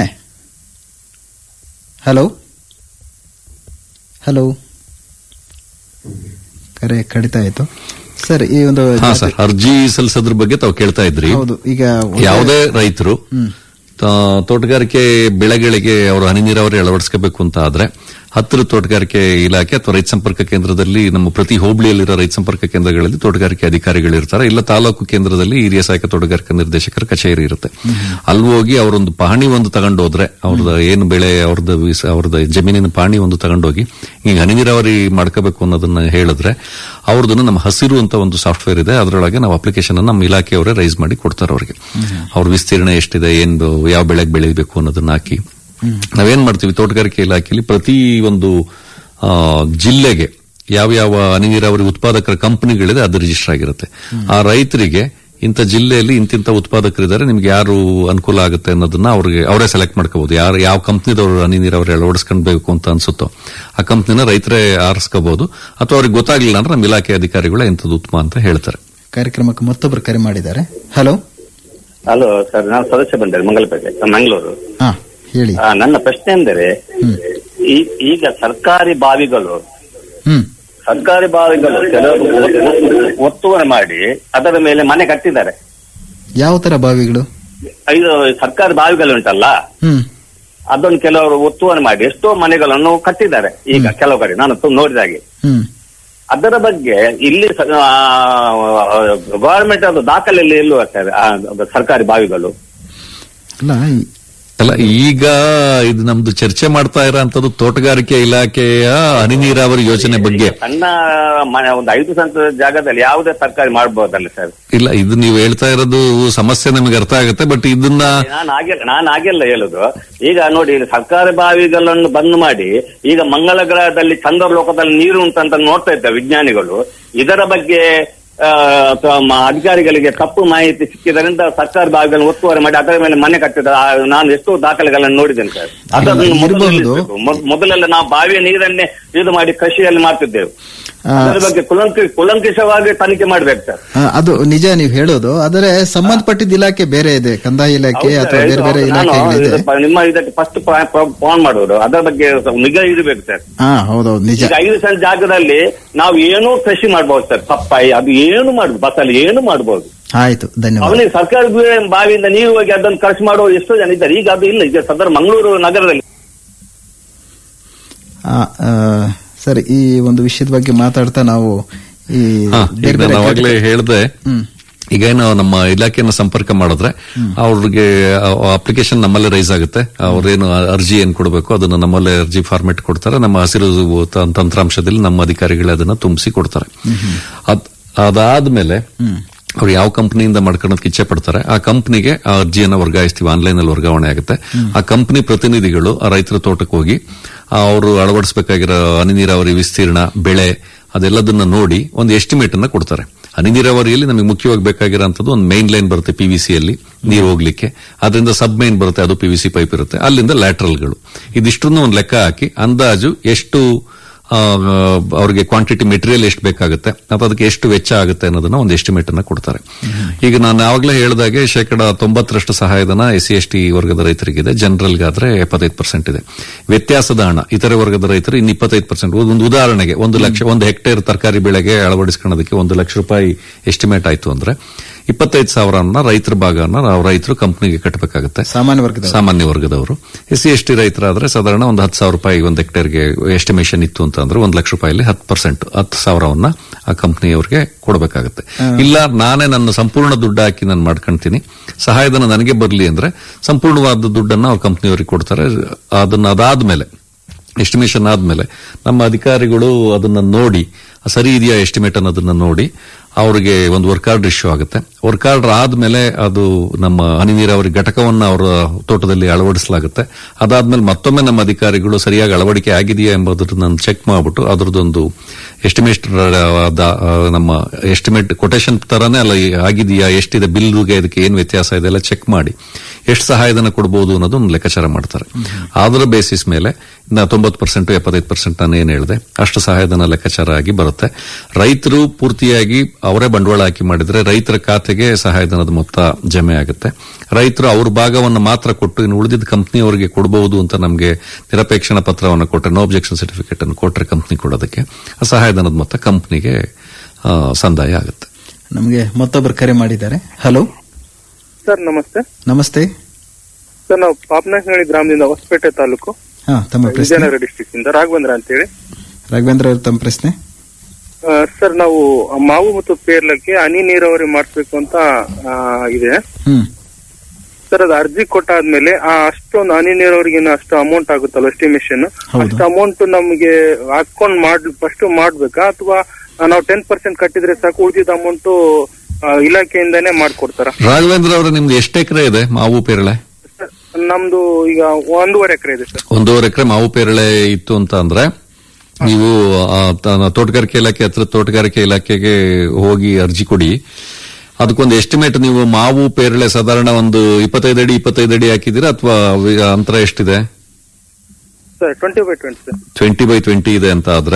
ಹಲೋ ಹಲೋ ಕರೆ ಕಡಿತ ಆಯ್ತು ಸರ್ ಈ ಒಂದು ಹಾ ಸರ್ ಅರ್ಜಿ ಸಲ್ಲಿಸೋದ್ರ ಬಗ್ಗೆ ತಾವು ಕೇಳ್ತಾ ಇದ್ರಿ ಹೌದು ಈಗ ಯಾವುದೇ ರೈತರು ತ- ತೋಟಗಾರಿಕೆ ಬೆಳೆಗಳಿಗೆ ಅವರು ಹನಿ ನೀರಾವರಿ ಅಳವಡಿಸ್ಕೋಬೇಕು ಅಂತ ಆದ್ರೆ ಹತ್ತಿರ ತೋಟಗಾರಿಕೆ ಇಲಾಖೆ ಅಥವಾ ರೈತ ಸಂಪರ್ಕ ಕೇಂದ್ರದಲ್ಲಿ ನಮ್ಮ ಪ್ರತಿ ಹೋಬಳಿಯಲ್ಲಿರೋ ರೈತ ಸಂಪರ್ಕ ಕೇಂದ್ರಗಳಲ್ಲಿ ತೋಟಗಾರಿಕೆ ಅಧಿಕಾರಿಗಳು ಇರ್ತಾರೆ ಇಲ್ಲ ತಾಲೂಕು ಕೇಂದ್ರದಲ್ಲಿ ಹಿರಿಯ ಸಹಾಯಕ ತೋಟಗಾರಿಕಾ ನಿರ್ದೇಶಕರ ಕಚೇರಿ ಇರುತ್ತೆ ಅಲ್ಲಿ ಹೋಗಿ ಅವರೊಂದು ಪಹಣಿ ಒಂದು ತಗೊಂಡು ಹೋದ್ರೆ ಅವ್ರದ್ದು ಏನು ಬೆಳೆ ಅವ್ರದ್ದು ವಿಸ- ಅವ್ರದ್ದು ಜಮೀನಿನ ಪಹಣಿ ಒಂದು ತಗೊಂಡೋಗಿ ಈಗ ಹನಿ ನೀರಾವರಿ ಮಾಡ್ಕೋಬೇಕು ಅನ್ನೋದನ್ನ ಹೇಳಿದ್ರೆ ಅವ್ರದನ್ನ ನಮ್ಮ ಹಸಿರು ಅಂತ ಒಂದು ಸಾಫ್ಟ್ವೇರ್ ಇದೆ ಅದರೊಳಗೆ ನಾವು ಅಪ್ಲಿಕೇಶನ್ ನಮ್ಮ ಇಲಾಖೆಯವರೇ ರೈಸ್ ಮಾಡಿ ಕೊಡ್ತಾರೆ ಅವ್ರಿಗೆ ಅವ್ರ ವಿಸ್ತೀರ್ಣ ಎಷ್ಟಿದೆ ಏನ್ ಯಾವ ಬೆಳೆಗೆ ಬೆಳಿಬೇಕು ಅನ್ನೋದನ್ನ ಹಾಕಿ ನಾವೇನ್ ಮಾಡ್ತೀವಿ ತೋಟಗಾರಿಕೆ ಇಲಾಖೆಯಲ್ಲಿ ಪ್ರತಿ ಒಂದು ಆ, ಜಿಲ್ಲೆಗೆ ಯಾವ ಯಾವ ಹನಿ ನೀರಾವರಿ ಉತ್ಪಾದಕರ ಕಂಪನಿಗಳಿದೆ ಅದು ರಿಜಿಸ್ಟರ್ ಆಗಿರುತ್ತೆ ಆ ರೈತರಿಗೆ ಇಂಥ ಜಿಲ್ಲೆಯಲ್ಲಿ ಇಂತಿಂತ ಉತ್ಪಾದಕರಿದ್ದಾರೆ ನಿಮ್ಗೆ ಯಾರು ಅನುಕೂಲ ಆಗುತ್ತೆ ಅನ್ನೋದನ್ನ ಅವ್ರಿಗೆ ಅವರೇ ಸೆಲೆಕ್ಟ್ ಮಾಡ್ಕೋಬಹುದು ಯಾರು ಯಾವ ಕಂಪ್ನಿದವರು ಹನಿ ನೀರಾವರಿ ಅಳವಡಿಸ್ಕೊಳ್ಬೇಕು ಅಂತ ಅನ್ಸುತ್ತೋ ಆ ಕಂಪ್ನಿನ ರೈತರೇ ಆರಿಸ್ಕೋಬಹುದು ಅಥವಾ ಅವ್ರಿಗೆ ಗೊತ್ತಾಗ್ಲಿಲ್ಲ ಅಂದ್ರೆ ನಮ್ಮ ಇಲಾಖೆ ಅಧಿಕಾರಿಗಳು ಇಂಥದ್ದು ಉತ್ತಮ ಅಂತ ಹೇಳ್ತಾರೆ ಕಾರ್ಯಕ್ರಮಕ್ಕೆ ಮತ್ತೊಬ್ಬರು ಕರೆ ಮಾಡಿದ್ದಾರೆ ಹಲೋ ಹಲೋ ಸರ್ ನಾನು ಸದಸ್ಯ ಬಂದೆ ಮಂಗಲಪೇಟೆ ಮಂಗಳೂರು ಹಾ ಹೇಳಿ ಆ, ನನ್ನ ಪ್ರಶ್ನೆ ಎಂದರೆ ಈ- ಈಗ ಸರ್ಕಾರಿ ಬಾವಿಗಳು ಹ್ಮ್ ಸರ್ಕಾರಿ ಬಾವಿಗಳು ಕೆಲವರು ಒ- ಒತ್ತುವರಿ ಮಾಡಿ ಅದರ ಮೇಲೆ ಮನೆ ಕಟ್ಟಿದ್ದಾರೆ ಯಾವ ತರ ಬಾವಿಗಳು ಇದು ಸರ್ಕಾರಿ ಬಾವಿಗಳು ಉಂಟಲ್ಲ ಹ್ಮ್ ಅದನ್ನು ಕೆಲವರು ಒತ್ತುವರಿ ಮಾಡಿ ಎಷ್ಟೋ ಮನೆಗಳನ್ನು ಕಟ್ಟಿದ್ದಾರೆ ಈಗ ಕೆಲವು ಕಡೆ ನಾನು ತು- ನೋಡಿದ ಹಾಗೆ ಹ್ಮ್ ಅದರ ಬಗ್ಗೆ ಇಲ್ಲಿ ಗವರ್ಮೆಂಟ್ ಅದು ದಾಖಲೆಯಲ್ಲಿ ಇಲ್ಲವ ಸರ್ ಆ, ಅದು ಸರ್ಕಾರಿ ಬಾವಿಗಳು ಅಲ್ಲ ಈ- ಅಲ್ಲ ಈಗ ಇದು ನಮ್ದು ಚರ್ಚೆ ಮಾಡ್ತಾ ಇರೋಂಥದ್ದು ತೋಟಗಾರಿಕೆ ಇಲಾಖೆಯ ಹನಿ ನೀರಾವರಿ ಯೋಜನೆ ಬಗ್ಗೆ ಸಣ್ಣ ಮನೆ ಒಂದು ಐದು ಸೆಂಟ್ ಜಾಗದಲ್ಲಿ ಯಾವುದೇ ತರಕಾರಿ ಮಾಡಬಹುದಲ್ಲ ಸರ್ ಇಲ್ಲ ಇದು ನೀವು ಹೇಳ್ತಾ ಇರೋದು ಸಮಸ್ಯೆ ನಮಗೆ ಅರ್ಥ ಆಗುತ್ತೆ ಬಟ್ ಇದನ್ನ ನಾನು ಹಾಗೆ ನಾನು ಹಾಗೆಲ್ಲ ಹೇಳುದು ಈಗ ನೋಡಿ ಈಗ ಸರ್ಕಾರಿ ಬಾವಿಗಳನ್ನು ಬಂದ್ ಮಾಡಿ ಈಗ ಮಂಗಳ ಗ್ರಹದಲ್ಲಿ ಚಂದ್ರಲೋಕದಲ್ಲಿ ನೀರು ಉಂಟಂತ ನೋಡ್ತಾ ಇದ್ದಾರೆ ವಿಜ್ಞಾನಿಗಳು ಇದರ ಬಗ್ಗೆ ಆ, ಅಥವಾ ಮ- ಅಧಿಕಾರಿಗಳಿಗೆ ತಪ್ಪು ಮಾಹಿತಿ ಸಿಕ್ಕಿದ್ರಿಂದ ಸರ್ಕಾರಿ ಬಾವಿಗಳನ್ನು ಒತ್ತುವರಿ ಮಾಡಿ ಅದರ ಮೇಲೆ ಮನೆ ಕಟ್ಟಿದ ನಾನು ಎಷ್ಟೋ ದಾಖಲೆಗಳನ್ನು ನೋಡಿದ್ದೇನೆ ಸರ್ ಅದನ್ನು ಮೊದಲು ಇರ್ಬಹುದು. ನಿಲ್ಲಿಸ್ಬೇಕು. ಮೊದ್- ಮೊದಲೆಲ್ಲ ನಾವು ಬಾವಿಯ ನೀರನ್ನೇ ಇದು ಮಾಡಿ ಕೃಷಿಯಲ್ಲಿ ಮಾಡ್ತಿದ್ದೆವು ಆ, ಅದರ ಬಗ್ಗೆ ಕುಲಂಕಿ ಕುಲಂಕಿಷವಾಗಿ ತನಿಖೆ ಮಾಡ್ಬೇಕು ಸರ್ ಆ, ಅದು ನಿಜ ನೀವು ಹೇಳೋದು ಆದರೆ ಸಂಬಂಧಪಟ್ಟಿದ್ದ ಇಲಾಖೆ ಬೇರೆ ಇದೆ ಕಂದಾಯ ಇಲಾಖೆ ಹೌದು ಅಥವಾ ಸರ್, ಬೇರೆ ಬೇರೆ ಹೌದು. ನಾನು ಇಲಾಖೆಗಳಿದೆ ಇದು ಪ- ನಿಮ್ಮ ಇದಕ್ಕೆ ಫಸ್ಟ್ ಫೋನ್ ಮಾಡುವುದು ಅದರ ಬಗ್ಗೆ ಸ್ವಲ್ಪ ನಿಗಾ ಇಡಬೇಕು ಸರ್ ಹಾ ಹೌದೌದು ನಿಜ ಈಗ ಐದು ಸೆಂಟ್ ಜಾಗದಲ್ಲಿ ನಾವು ಏನೂ ಕೃಷಿ ಮಾಡಬಹುದು ಸರ್ ಪಪ್ಪಾಯಿ ಅದು ಏನು ಮಾಡಬಹುದು ಬಸಳೆ ಏನು ಮಾಡಬಹುದು ಆಯ್ತು ಧನ್ಯವಾದ ಅವನಿಗೆ ಸರ್ಕಾರಿ ಬಿ- ಬಾವಿಯಿಂದ ನೀರು ಹೋಗಿ ಅದನ್ನು ಖರ್ಚು ಮಾಡುವ ಎಷ್ಟೋ ಜನ ಇದ್ದಾರೆ ಈಗ ಅದು ಇಲ್ಲ ಈಗ ಸದರ್ ಮಂಗಳೂರು ನಗರದಲ್ಲಿ ಆ, ಆ, ಸರಿ ಈ ಒಂದು ವಿಷಯದ ಬಗ್ಗೆ ಮಾತಾಡ್ತಾ ನಾವು ಈ ಹಾ, ಈಗ ಬೇರೆ ಬೇರೆ ನಾನು ಅವಾಗಲೇ ಹೇಳಿದೆ ಹ್ಮ್. ಈಗ ಏನು ನಮ್ಮ ಇಲಾಖೆಯನ್ನು ಸಂಪರ್ಕ ಮಾಡಿದ್ರೆ ಅವ್ರಿಗೆ ಅಪ್ಲಿಕೇಶನ್ ನಮ್ಮಲ್ಲೇ ರೈಸ್ ಆಗುತ್ತೆ ಅವ್ರೇನು ಅರ್ಜಿ ಏನ್ ಕೊಡಬೇಕು ಅದನ್ನ ನಮ್ಮಲ್ಲೇ ಅರ್ಜಿ ಫಾರ್ಮೆಟ್ ಕೊಡ್ತಾರೆ ನಮ್ಮ ಹಸಿರು ತ- ತಂತ್ರಾಂಶದಲ್ಲಿ ನಮ್ಮ ಅಧಿಕಾರಿಗಳೇ ಅದನ್ನ ತುಂಬಿಸಿ ಕೊಡ್ತಾರೆ ಅದ್- ಅದಾದ್ಮೇಲೆ ಅವ್ರು ಯಾವ ಕಂಪನಿಯಿಂದ ಮಾಡ್ಕೊಳೋದಕ್ಕೆ ಇಚ್ಛೆ ಪಡ್ತಾರೆ ಆ ಕಂಪನಿಗೆ ಆ ಅರ್ಜಿಯನ್ನು ವರ್ಗಾಯಿಸ್ತೀವಿ ಆನ್ಲೈನ್ ಅಲ್ಲಿ ವರ್ಗಾವಣೆ ಆಗುತ್ತೆ ಆ ಕಂಪನಿ ಪ್ರತಿನಿಧಿಗಳು ಆ ರೈತರ ತೋಟಕ್ಕೆ ಹೋಗಿ ಅವರು ಅಳವಡಿಸಬೇಕಾಗಿರೋ ಹನಿ ನೀರಾವರಿ ವಿಸ್ತೀರ್ಣ ಬೆಳೆ ಅದೆಲ್ಲದನ್ನ ನೋಡಿ ಒಂದು ಎಸ್ಟಿಮೇಟ್ ಅನ್ನ ಕೊಡ್ತಾರೆ ಹನಿ ನೀರಾವರಿಯಲ್ಲಿ ನಮಗೆ ಮುಖ್ಯವಾಗಿ ಬೇಕಾಗಿರೋಂಥದ್ದು ಒಂದು ಮೈನ್ ಲೈನ್ ಬರುತ್ತೆ ಪಿವಿಸಿ ಅಲ್ಲಿ ನೀರು ಹೋಗ್ಲಿಕ್ಕೆ ಅದರಿಂದ ಸಬ್ ಮೈನ್ ಬರುತ್ತೆ ಅದು ಪಿವಿಸಿ ಪೈಪ್ ಇರುತ್ತೆ ಅಲ್ಲಿಂದ ಲ್ಯಾಟ್ರಲ್ಗಳು ಇದಿಷ್ಟನ್ನು ಒಂದು ಲೆಕ್ಕ ಹಾಕಿ ಅಂದಾಜು ಎಷ್ಟು ಆ, ಅವ್ರಿಗೆ ಕ್ವಾಂಟಿಟಿ ಮೆಟೀರಿಯಲ್ ಎಷ್ಟು ಬೇಕಾಗುತ್ತೆ ಅಥವಾ ಅದಕ್ಕೆ ಎಷ್ಟು ವೆಚ್ಚ ಆಗುತ್ತೆ ಅನ್ನೋದನ್ನ ಒಂದು ಎಸ್ಟಿಮೇಟ್ ಅನ್ನ ಕೊಡ್ತಾರೆ ಈಗ ನಾನು ಯಾವಾಗಲೇ ಹೇಳಿದಾಗೆ ಶೇಕಡ ತೊಂಬತ್ತರಷ್ಟು ಸಹಾಯಧನ ಎಸ್ ಸಿ ಎಸ್ ಟಿ ವರ್ಗದ ರೈತರಿಗಿದೆ ಜನರಲ್ಗಾದ್ರೆ ಎಪ್ಪತ್ತೈದು ಪರ್ಸೆಂಟ್ ಇದೆ ವ್ಯತ್ಯಾಸದ ಹಣ ಇತರೆ ವರ್ಗದ ರೈತರು ಇನ್ನು ಇಪ್ಪತ್ತೈದು ಪರ್ಸೆಂಟ್ ಒಂದು ಉದಾಹರಣೆಗೆ ಒಂದು ಲಕ್ಷ ಒಂದು ಹೆಕ್ಟೇರ್ ತರಕಾರಿ ಬೆಳೆಗೆ ಅಳವಡಿಸ್ಕೊಳ್ಳೋದಕ್ಕೆ ಒಂದು ಲಕ್ಷ ರೂಪಾಯಿ ಎಸ್ಟಿಮೇಟ್ ಆಯ್ತು ಅಂದ್ರೆ ಇಪ್ಪತ್ತೈದು ಸಾವಿರನ ರೈತರ ಭಾಗನ ನಾವು ರೈತರು ಕಂಪನಿಗೆ ಕಟ್ಟಬೇಕಾಗುತ್ತೆ ಸಾಮಾನ್ಯ ವರ್ಗದ ಸಾಮಾನ್ಯ ವರ್ಗದವರು ಎಸ್ ಸಿ ಎಸ್ ಟಿ ರೈತರಾದ್ರೆ ಸಾಧಾರಣ ಒಂದು ಹತ್ತು ಸಾವಿರ ರೂಪಾಯಿ ಒಂದು ಹೆಕ್ಟೇರ್ಗೆ ಎಸ್ಟಿಮೇಷನ್ ಇತ್ತು ಅಂತ ಅಂದ್ರೆ ಒಂದು ಲಕ್ಷ ರೂಪಾಯಿಲಿ ಹತ್ತು ಪರ್ಸೆಂಟ್ ಹತ್ತು ಸಾವಿರವನ್ನ ಆ ಕಂಪನಿಯವರಿಗೆ ಕೊಡಬೇಕಾಗುತ್ತೆ ಇಲ್ಲ ನಾನೇ ನನ್ನ ಸಂಪೂರ್ಣ ದುಡ್ಡು ಹಾಕಿ ನಾನು ಮಾಡ್ಕೊಂತೀನಿ ಸಹಾಯಧನ ನನಗೆ ಬರಲಿ ಅಂದ್ರೆ ಸಂಪೂರ್ಣವಾದ ದುಡ್ಡನ್ನ ಅವ್ರ ಕಂಪನಿಯವರಿಗೆ ಕೊಡ್ತಾರೆ ಅದನ್ನ ಅದಾದ್ಮೇಲೆ ಎಸ್ಟಿಮೇಷನ್ ಆದ್ಮೇಲೆ ನಮ್ಮ ಅಧಿಕಾರಿಗಳು ಅದನ್ನ ನೋಡಿ ಸರಿ ಇದೆಯಾ ಎಸ್ಟಿಮೇಟ್ ಅನ್ನೋದನ್ನ ನೋಡಿ ಅವರಿಗೆ ಒಂದು ವರ್ಕ್ ಆರ್ಡರ್ ಇಶ್ಯೂ ಆಗುತ್ತೆ ವರ್ಕ್ ಆರ್ಡರ್ ಆದ್ಮೇಲೆ ಅದು ನಮ್ಮ ಹನಿ ನೀರಾವರಿ ಘಟಕವನ್ನ ಅವರ ತೋಟದಲ್ಲಿ ಅಳವಡಿಸಲಾಗುತ್ತೆ ಅದಾದ್ಮೇಲೆ ಮತ್ತೊಮ್ಮೆ ನಮ್ಮ ಅಧಿಕಾರಿಗಳು ಸರಿಯಾಗಿ ಅಳವಡಿಕೆ ಆಗಿದೆಯಾ ಎಂಬುದನ್ನ ಚೆಕ್ ಮಾಡಿಬಿಟ್ಟು ಅದರದೊಂದು ಎಸ್ಟಿಮೇಟ್ ನಮ್ಮ ಎಸ್ಟಿಮೇಟ್ ಕೊಟೇಶನ್ ತರಾನೇ ಅಲ್ಲ ಈ ಆಗಿದೆಯಾ ಎಷ್ಟಿದೆ ಬಿಲ್ಗೆ ಇದಕ್ಕೆ ಏನು ವ್ಯತ್ಯಾಸ ಇದೆ ಎಲ್ಲ ಚೆಕ್ ಮಾಡಿ ಎಷ್ಟು ಸಹಾಯಧನ ಕೊಡಬಹುದು ಅನ್ನೋದು ಒಂದು ಲೆಕ್ಕಾಚಾರ ಮಾಡ್ತಾರೆ ಅದರ ಬೇಸಿಸ್ ಮೇಲೆ ತೊಂಬತ್ತು ಪರ್ಸೆಂಟ್ ಎಪ್ಪತ್ತೈದು ಪರ್ಸೆಂಟ್ ನಾನು ಏನು ಹೇಳಿದೆ ಅಷ್ಟು ಸಹಾಯಧನ ಲೆಕ್ಕಾಚಾರ ಆಗಿ ಬರುತ್ತೆ ರೈತರು ಪೂರ್ತಿಯಾಗಿ ಅವರೇ ಬಂಡವಾಳ ಹಾಕಿ ಮಾಡಿದ್ರೆ ರೈತರ ಖಾತೆಗೆ ಸಹಾಯಧನದ ಮೊತ್ತ ಜಮೆ ಆಗುತ್ತೆ ರೈತರು ಅವ್ರ ಭಾಗವನ್ನು ಮಾತ್ರ ಕೊಟ್ಟು ಇನ್ನು ಉಳಿದಿದ್ದ ಕಂಪ್ನಿಯವರಿಗೆ ಕೊಡಬಹುದು ಅಂತ ನಮಗೆ ನಿರಪೇಕ್ಷಣ ಪತ್ರವನ್ನು ಕೊಟ್ಟರೆ ನೋ ಅಬ್ಜೆಕ್ಷನ್ ಸರ್ಟಿಫಿಕೇಟ್ ಅನ್ನು ಕೊಟ್ಟರೆ ಕಂಪ್ನಿ ಕೊಡೋದಕ್ಕೆ ಆ ಸಹಾಯಧನದ ಮೊತ್ತ ಕಂಪ್ನಿಗೆ ಸಂದಾಯ ಆಗುತ್ತೆ ನಮಗೆ ಮತ್ತೊಬ್ಬರು ಕರೆ ಮಾಡಿದ್ದಾರೆ ಹಲೋ ಸರ್ ನಮಸ್ತೆ ನಮಸ್ತೆ ಸರ್ ನಾವು ಪಾಪನಾಶನಹಳ್ಳಿ ಗ್ರಾಮದಿಂದ ಹೊಸಪೇಟೆ ತಾಲೂಕು ಹಾ ತಮ್ಮ ಪ್ರಶ್ನೆ ವಿಜಯನಗರ ಡಿಸ್ಟಿಕ್ ಇಂದ ರಾಘವೇಂದ್ರ ಅಂತೇಳಿ ರಾಘವೇಂದ್ರ ಅವರು ತಮ್ಮ ಪ್ರಶ್ನೆ ಆ, ಸರ್ ನಾವು ಮಾವು ಮತ್ತು ಪೇರ್ಲಕ್ಕೆ ಹನಿ ನೀರಾವರಿ ಮಾಡಿಸ್ಬೇಕು ಅಂತ ಆ, ಇದೆ ಹ್ಮ್ ಸರ್ ಅದು ಅರ್ಜಿ ಕೊಟ್ಟಾದ್ಮೇಲೆ ಆ ಅಷ್ಟೊಂದು ಹನಿ ನೀರಾವರಿಗೆ ಅಷ್ಟು ಅಮೌಂಟ್ ಆಗುತ್ತಲ್ಲ ಎಸ್ಟಿಮೇಷನ್ ಹೌದು. ಅಷ್ಟು ಅಮೌಂಟ್ ನಮಗೆ ಹಾಕೊಂಡ್ ಮಾಡ್ ಫಸ್ಟ್ ಮಾಡ್ಬೇಕಾ ಅಥವಾ ನಾವು ಟೆನ್ ಪರ್ಸೆಂಟ್ ಕಟ್ಟಿದ್ರೆ ಸಾಕು ಉಳಿದಿದ್ದ ಅಮೌಂಟ್ ಇಲಾಖೆಯಿಂದಾನೇ ಮಾಡ್ಕೊಡ್ತಾರ ರಾಘವೇಂದ್ರ ಅವರ ನಿಮ್ದು ಎಷ್ಟು ಎಕರೆ ಇದೆ ಮಾವು ಪೇರಳೆ ನಮ್ದು ಈಗ ಒಂದೂವರೆ ಎಕರೆ ಇದೆ ಸರ್ ಒಂದೂವರೆ ಎಕರೆ ಮಾವು ಪೇರಳೆ ಇತ್ತು ಅಂತ ಅಂದ್ರೆ ನೀವು ಆ, ತ- ತೋಟಗಾರಿಕೆ ಇಲಾಖೆ ಹತ್ರ ತೋಟಗಾರಿಕೆ ಇಲಾಖೆಗೆ ಹೋಗಿ ಅರ್ಜಿ ಕೊಡಿ ಅದಕ್ಕೊಂದು ಎಸ್ಟಿಮೇಟ್ ನೀವು ಮಾವು ಪೇರಳೆ ಸಾಧಾರಣ ಒಂದು ಇಪ್ಪತ್ತೈದು ಅಡಿ ಇಪ್ಪತ್ತೈದು ಅಡಿ ಹಾಕಿದ್ದೀರಾ ಅಥವಾ ಅಂತರ ಎಷ್ಟಿದೆ sir twenty by twenty sir twenty by twenty ಇದೆ ಅಂತ ಆದ್ರೆ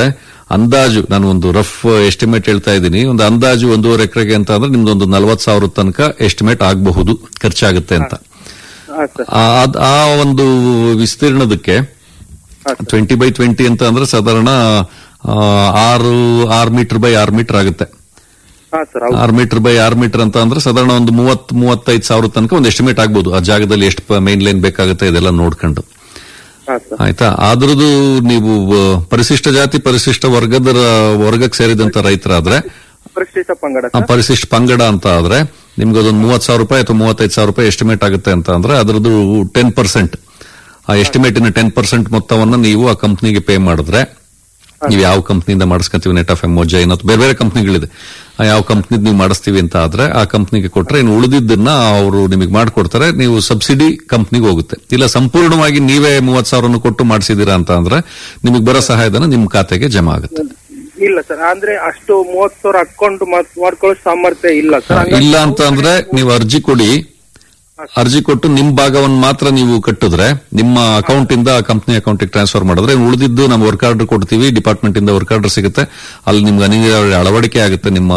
ಅಂದಾಜು ನಾನು ಒಂದು ರಫ್ ಎಸ್ಟಿಮೇಟ್ ಹೇಳ್ತಾ ಇದ್ದೀನಿ ಒಂದು ಅಂದಾಜು ಒಂದೂವರೆ ಎಕರೆಗೆ ಅಂತ ಅಂದ್ರೆ ನಿಮ್ದೊಂದು ನಲವತ್ತು ಸಾವಿರ ತನಕ ಎಸ್ಟಿಮೇಟ್ ಆಗಬಹುದು ಖರ್ಚಾಗುತ್ತೆ ಅಂತ ಹಾ ಸರ್ ಆ ಅದ್- ಆ ಒಂದು ವಿಸ್ತೀರ್ಣದಕ್ಕೆ ಟ್ವೆಂಟಿ ಬೈ ಟ್ವೆಂಟಿ ಅಂತ ಅಂದ್ರೆ ಸಾಧಾರಣ ಆ, ಆರು ಆರು ಮೀಟರ್ ಬೈ ಆರು ಮೀಟರ್ ಆಗುತ್ತೆ ಹಾ ಸರ್ ಹೌದು ಆರು ಮೀಟರ್ ಬೈ ಆರು ಮೀಟರ್ ಅಂತ ಅಂದ್ರೆ ಸಾಧಾರಣ ಒಂದು ಮೂವತ್ ಮೂವತ್ತೈದು ಸಾವಿರ ತನಕ ಒಂದು ಎಸ್ಟಿಮೇಟ್ ಆಗ್ಬೋದು ಆ ಜಾಗದಲ್ಲಿ ಎಷ್ಟು ಮೈನ್ ಲೈನ್ ಬೇಕಾಗುತ್ತೆ ಇದೆಲ್ಲ ನೋಡ್ಕೊಂಡು ಹಾ ಸರ್ ಆಯ್ತಾ ಅದ್ರದ್ದು ನೀವು ಆ, ಪರಿಶಿಷ್ಟ ಜಾತಿ ಪರಿಶಿಷ್ಟ ವರ್ಗದ ವರ್ಗಕ್ಕೆ ಸೇರಿದಂತ ರೈತರಾದ್ರೆ ಪರಿಶಿಷ್ಟ ಪಂಗಡ ಆ ಸರ್ ಪರಿಶಿಷ್ಟ ಪಂಗಡ ಅಂತ ಆದ್ರೆ ನಿಮ್ಗೆ ಅದೊಂದು ಮೂವತ್ ಸಾವಿರ ರೂಪಾಯಿ ಅಥವಾ ಮೂವತ್ತೈದು ಸಾವಿರ ರೂಪಾಯಿ ಎಸ್ಟಿಮೇಟ್ ಆಗುತ್ತೆ ಅಂತ ಅಂದ್ರೆ ಅದ್ರದ್ದು ಟೆನ್ ಪರ್ಸೆಂಟ್ ಆ ಎಸ್ಟಿಮೇಟಿನ ಟೆನ್ ಪರ್ಸೆಂಟ್ ಮೊತ್ತವನ್ನ ನೀವು ಆ ಕಂಪ್ನಿಗೆ ಪೇ ಮಾಡಿದ್ರೆ ನೀವು ಯಾವ ಕಂಪ್ನಿಯಿಂದ ಮಾಡಿಸ್ಕೊಂತೀವಿ ನೆಟ್ ಆಫ್ ಎಮ್ ಜೈನ್ ಅಥವಾ ಬೇರೆ ಬೇರೆ ಕಂಪ್ನಿಗಳಿದೆ ಆ ಯಾವ ಕಂಪ್ನಿದ್ ನೀವು ಮಾಡಿಸ್ತೀವಿ ಅಂತ ಆದ್ರೆ ಆ ಕಂಪ್ನಿಗೆ ಕೊಟ್ರೆ ಇನ್ನು ಉಳಿದಿದ್ದನ್ನ ಅವರು ನಿಮಗೆ ಮಾಡ್ಕೊಡ್ತಾರೆ ನೀವು ಸಬ್ಸಿಡಿ ಕಂಪ್ನಿಗೆ ಹೋಗುತ್ತೆ ಇಲ್ಲ ಸಂಪೂರ್ಣವಾಗಿ ನೀವೇ ಮೂವತ್ ಸಾವಿರವನ್ನು ಕೊಟ್ಟು ಮಾಡಿಸಿದೀರಾ ಅಂತ ಅಂದ್ರೆ ನಿಮಗೆ ಬರೋ ಸಹಾಯಧನ ನಿಮ್ಮ ಖಾತೆಗೆ ಜಮಾ ಆಗುತ್ತೆ ಇಲ್ಲ ಸರ್ ಅಂದ್ರೆ ಅಷ್ಟು ಮೂವತ್ ಸಾವಿರ ಅಕೌಂಟ್ ಮಾಡ್ಕೊಳ್ಳೋ ಸಾಮರ್ಥ್ಯ ಇಲ್ಲ ಸರ್ ಇಲ್ಲ ಅಂತ ಅಂದ್ರೆ ನೀವು ಅರ್ಜಿ ಕೊಡಿ ಅರ್ಜಿ ಕೊಟ್ಟು ನಿಮ್ ಭಾಗವನ್ನು ಮಾತ್ರ ನೀವು ಕಟ್ಟಿದ್ರೆ ನಿಮ್ಮ ಅಕೌಂಟ್ ಇಂದ ಕಂಪನಿ ಅಕೌಂಟ್ ಟ್ರಾನ್ಸ್ಫರ್ ಮಾಡಿದ್ರೆ ಉಳಿದಿದ್ದು ನಮ್ಮ ವರ್ಕ್ ಆರ್ಡರ್ ಕೊಡ್ತೀವಿ ಡಿಪಾರ್ಟ್ಮೆಂಟ್ ಇಂದ ವರ್ಕ್ ಆರ್ಡರ್ ಸಿಗುತ್ತೆ ಅಲ್ಲಿ ನಿಮ್ಗೆ ಅನಿವಾರ್ಯ ಅಳವಡಿಕೆ ಆಗುತ್ತೆ ನಿಮ್ಮ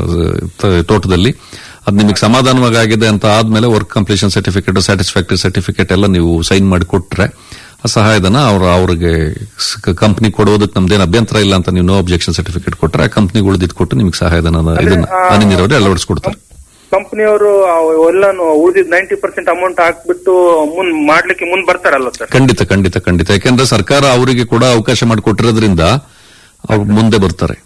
ಆ, ತೋಟದಲ್ಲಿ ಅದು ನಿಮಗೆ ಸಮಾಧಾನವಾಗಿ ಆಗಿದೆ ಅಂತ ಆದ್ಮೇಲೆ work completion certificate satisfactory certificate ಎಲ್ಲ ನೀವು ಸೈನ್ ಮಾಡಿ ಕೊಟ್ರೆ ಆ ಸಹಾಯಧನ ಅವ್ರ ಅವ್ರಿಗೆ ಕಂಪ್ನಿ ಕೊಡೋದಕ್ಕೆ ನಮ್ದೇನು ಅಭ್ಯಂತರ ಇಲ್ಲ ಅಂತ ನೀವು ನೋ ಅಬ್ಜೆಕ್ಷನ್ ಸರ್ಟಿಫಿಕೇಟ್ ಕೊಟ್ರೆ ಆ ಕಂಪ್ನಿಗೆ ಉಳಿದಿದ್ದು ಕೊಟ್ಟು ನಿಮ್ಗೆ ಸಹಾಯಧನ ಇದನ್ನ ಹನಿ ನೀರಾವರಿ ಅಳವಡಿಸ್ಕೊಡ್ತಾರೆ ಕಂಪನಿಯವರು ಎಲ್ಲಾನು ಉಳಿದಿದ್ ನೈಂಟಿ ಪರ್ಸೆಂಟ್ ಅಮೌಂಟ್ ಹಾಕ್ಬಿಟ್ಟು ಮುಂದ್ ಮಾಡ್ಲಿಕ್ಕೆ ಮುಂದ್ ಬರ್ತಾರಲ್ಲ ಸರ್ ಖಂಡಿತ ಖಂಡಿತ ಖಂಡಿತ ಯಾಕೆಂದ್ರೆ ಸರ್ಕಾರ ಅವರಿಗೆ ಕೂಡ ಅವಕಾಶ ಮಾಡಿಕೊಟ್ಟಿರೋದ್ರಿಂದ ಅವ್ರು ಮುಂದೆ ಬರ್ತಾರೆ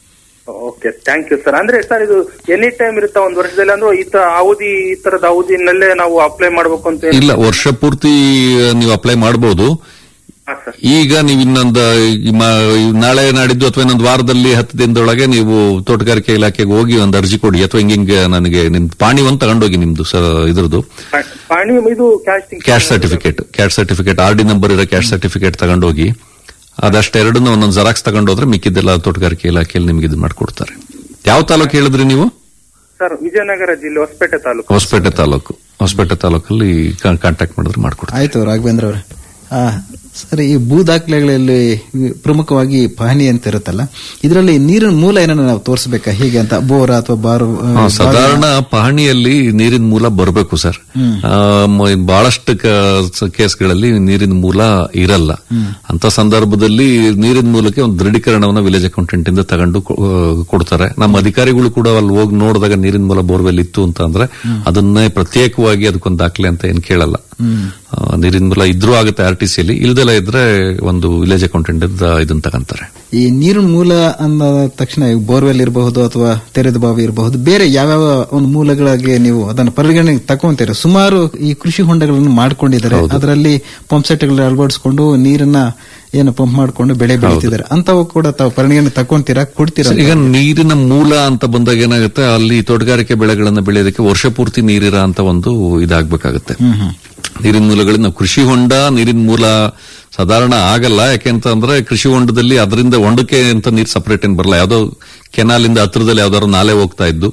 ಓಕೆ ಥ್ಯಾಂಕ್ ಯು ಸರ್ ಅಂದ್ರೆ ಸರ್ ಇದು ಎನಿ ಟೈಮ್ ಇರುತ್ತಾ ಒಂದ್ ವರ್ಷದಲ್ಲಿ ಅಂದ್ರೆ ಈ ತರ ಅವಧಿ ಈ ತರದ ಅವಧಿನಲ್ಲೇ ನಾವು ಅಪ್ಲೈ ಮಾಡ್ಬೇಕು ಅಂತ ಏನ್- ಇಲ್ಲ ವರ್ಷ ಪೂರ್ತಿ ನೀವು ಅಪ್ಲೈ ಮಾಡಬಹುದು ಹಾ ಸರ್ ಈಗ ನೀವು ಇನ್ನೊಂದು ಈ ಮ- ಈ ನಾಳೆ ನಾಡಿದ್ದು ಅಥವಾ ಇನ್ನೊಂದು ವಾರದಲ್ಲಿ ಹತ್ತು ದಿನದೊಳಗೆ ನೀವು ತೋಟಗಾರಿಕೆ ಇಲಾಖೆಗೆ ಹೋಗಿ ಒಂದು ಅರ್ಜಿ ಕೊಡಿ ಅಥವಾ ಹಿಂಗಿಂಗೆ ನನಗೆ ನಿಮ್ ಪಾಣಿ ಒಂದು ತಗೊಂಡೋಗಿ ನಿಮ್ದು ಸ- ಇದ್ರದ್ದು ಪಾ- ಪಾಣಿ ಇದು casting cash certificate cash certificate R D number ಇರೋ ಕ್ಯಾಶ್ ಸರ್ಟಿಫಿಕೇಟ್ ತಗೊಂಡೋಗಿ ಅದಷ್ಟೆರಡನ್ನ ಒಂದೊಂದು ಜೆರಾಕ್ಸ್ ತಗೊಂಡೋದ್ರೆ ಮಿಕ್ಕಿದ್ದೆಲ್ಲ ತೋಟಗಾರಿಕೆ ಇಲಾಖೆಯಲ್ಲಿ ನಿಮ್ಗೆ ಇದು ಮಾಡ್ಕೊಡ್ತಾರೆ ಯಾವ ತಾಲೂಕು ಹೇಳಿದ್ರಿ ನೀವು ಸರ್ ವಿಜಯನಗರ ಜಿಲ್ಲೆ ಹೊಸಪೇಟೆ ತಾಲೂಕು ಹೊಸಪೇಟೆ ತಾಲೂಕು ಹೊಸಪೇಟೆ ತಾಲೂಕಲ್ಲಿ ಕಾಂಟ್ಯಾಕ್ಟ್ ಮಾಡಿದ್ರೆ ಮಾಡ್ಕೊಡ್ತಾರೆ ಆಯ್ತು ರಾಘವೇಂದ್ರ ಅವರೇ ಆ, ಸರಿ ಈ ಭೂ ದಾಖಲೆಗಳಲ್ಲಿ ಪ್ರಮುಖವಾಗಿ ಪಹಣಿ ಅಂತ ಇರುತ್ತಲ್ಲ ಇದರಲ್ಲಿ ನೀರಿನ ಮೂಲ ಏನನ್ನ ನಾವು ತೋರಿಸಬೇಕಾ ಹೀಗೆ ಅಂತ ಬೋರ ಅಥವಾ ಬಾರು ಆ, ಹಾ, ಬಾವಿ- ಸಾಧಾರಣ ಪಹಣಿಯಲ್ಲಿ ನೀರಿನ ಮೂಲ ಬರಬೇಕು ಸರ್ ಆ, ಮ- ಬಹಳಷ್ಟು ಕ- ಕೇಸ್ಗಳಲ್ಲಿ ನೀರಿನ ಮೂಲ ಇರಲ್ಲ ಅಂತ ಸಂದರ್ಭದಲ್ಲಿ ನೀರಿನ ಮೂಲಕ್ಕೆ ಒಂದು ದೃಢೀಕರಣವನ್ನ ವಿಲೇಜ್ ಅಕೌಂಟೆಂಟ್ ಇಂದ ತಗೊಂಡು ಕೊ- ಆ, ಕೊಡ್ತಾರೆ ನಮ್ಮ ಅಧಿಕಾರಿಗಳು ಕೂಡ ಅಲ್ಲಿ ಹೋಗಿ ನೋಡಿದಾಗ ನೀರಿನ ಮೂಲ ಬೋರ್ವೆಲ್ ಇತ್ತು ಅಂತ ಅಂದ್ರೆ ಅದನ್ನೇ ಪ್ರತ್ಯೇಕವಾಗಿ ಅದಕ್ಕೊಂದು ದಾಖಲೆ ಅಂತ ಏನ್ ಕೇಳಲ್ಲ ಆ, ನೀರಿನ ಮೂಲ ಇದ್ರೂ ಆಗುತ್ತೆ ಆರ್ ಟಿ ಸಿಯಲ್ಲಿ ಇಲ್ದೆಲ್ಲ ಇದ್ರೆ ಒಂದು ವಿಲೇಜ್ ಅಕೌಂಟೆಂಟ್ ಇದನ್ನ ತಗೊಂತಾರೆ ಈ ನೀರಿನ ಮೂಲ ಅಂದ ತಕ್ಷಣ ಈ ಬೋರ್ವೆಲ್ ಇರಬಹುದು ಅಥವಾ ತೆರೆದ ಬಾವಿ ಇರಬಹುದು ಬೇರೆ ಯಾವ್ಯಾವ ಒಂದು ಮೂಲಗಳಿಗೆ ನೀವು ಅದನ್ನು ಪರಿಗಣನೆಗೆ ತಗೊಂತೀರ ಸುಮಾರು ಈ ಕೃಷಿ ಹೊಂಡಗಳನ್ನು ಮಾಡ್ಕೊಂಡಿದ್ದಾರೆ ಅದರಲ್ಲಿ ಪಂಪ್ ಸೆಟ್ಗಳನ್ನ ಅಳವಡಿಸಿಕೊಂಡು ನೀರನ್ನ ಏನು ಪಂಪ್ ಮಾಡ್ಕೊಂಡು ಬೆಳೆ ಬೆಳೀತಿದ್ದಾರೆ ಅಂತವು ಕೂಡ ತಾವು ಪರಿಗಣನೆ ತಗೊಂತೀರಾ ಕೊಡ್ತೀರಾ ಈಗ ನೀರಿನ ಮೂಲ ಅಂತ ಬಂದಾಗ ಏನಾಗುತ್ತೆ ಅಲ್ಲಿ ತೋಟಗಾರಿಕೆ ಬೆಳೆಗಳನ್ನ ಬೆಳೆಯೋದಕ್ಕೆ ವರ್ಷ ಪೂರ್ತಿ ನೀರಿರ ಅಂತ ಒಂದು ಇದಾಗಬೇಕಾಗುತ್ತೆ ನೀರಿನ ಮೂಲಗಳಿಂದ ನಾವು ಕೃಷಿ ಹೊಂಡ ನೀರಿನ ಮೂಲ ಸಾಧಾರಣ ಆಗಲ್ಲ ಯಾಕೆಂತಂದ್ರೆ ಕೃಷಿ ಹೊಂಡದಲ್ಲಿ ಅದರಿಂದ ಹೊಂಡಕ್ಕೆ ಅಂತ ನೀರು ಸಪರೇಟ್ ಏನ್ ಬರಲ್ಲ ಯಾವ್ದೋ ಕೆನಾಲಿಂದ ಹತ್ರದಲ್ಲಿ ಯಾವ್ದಾದ್ರು ನಾಲೆ ಹೋಗ್ತಾ ಇದ್ದು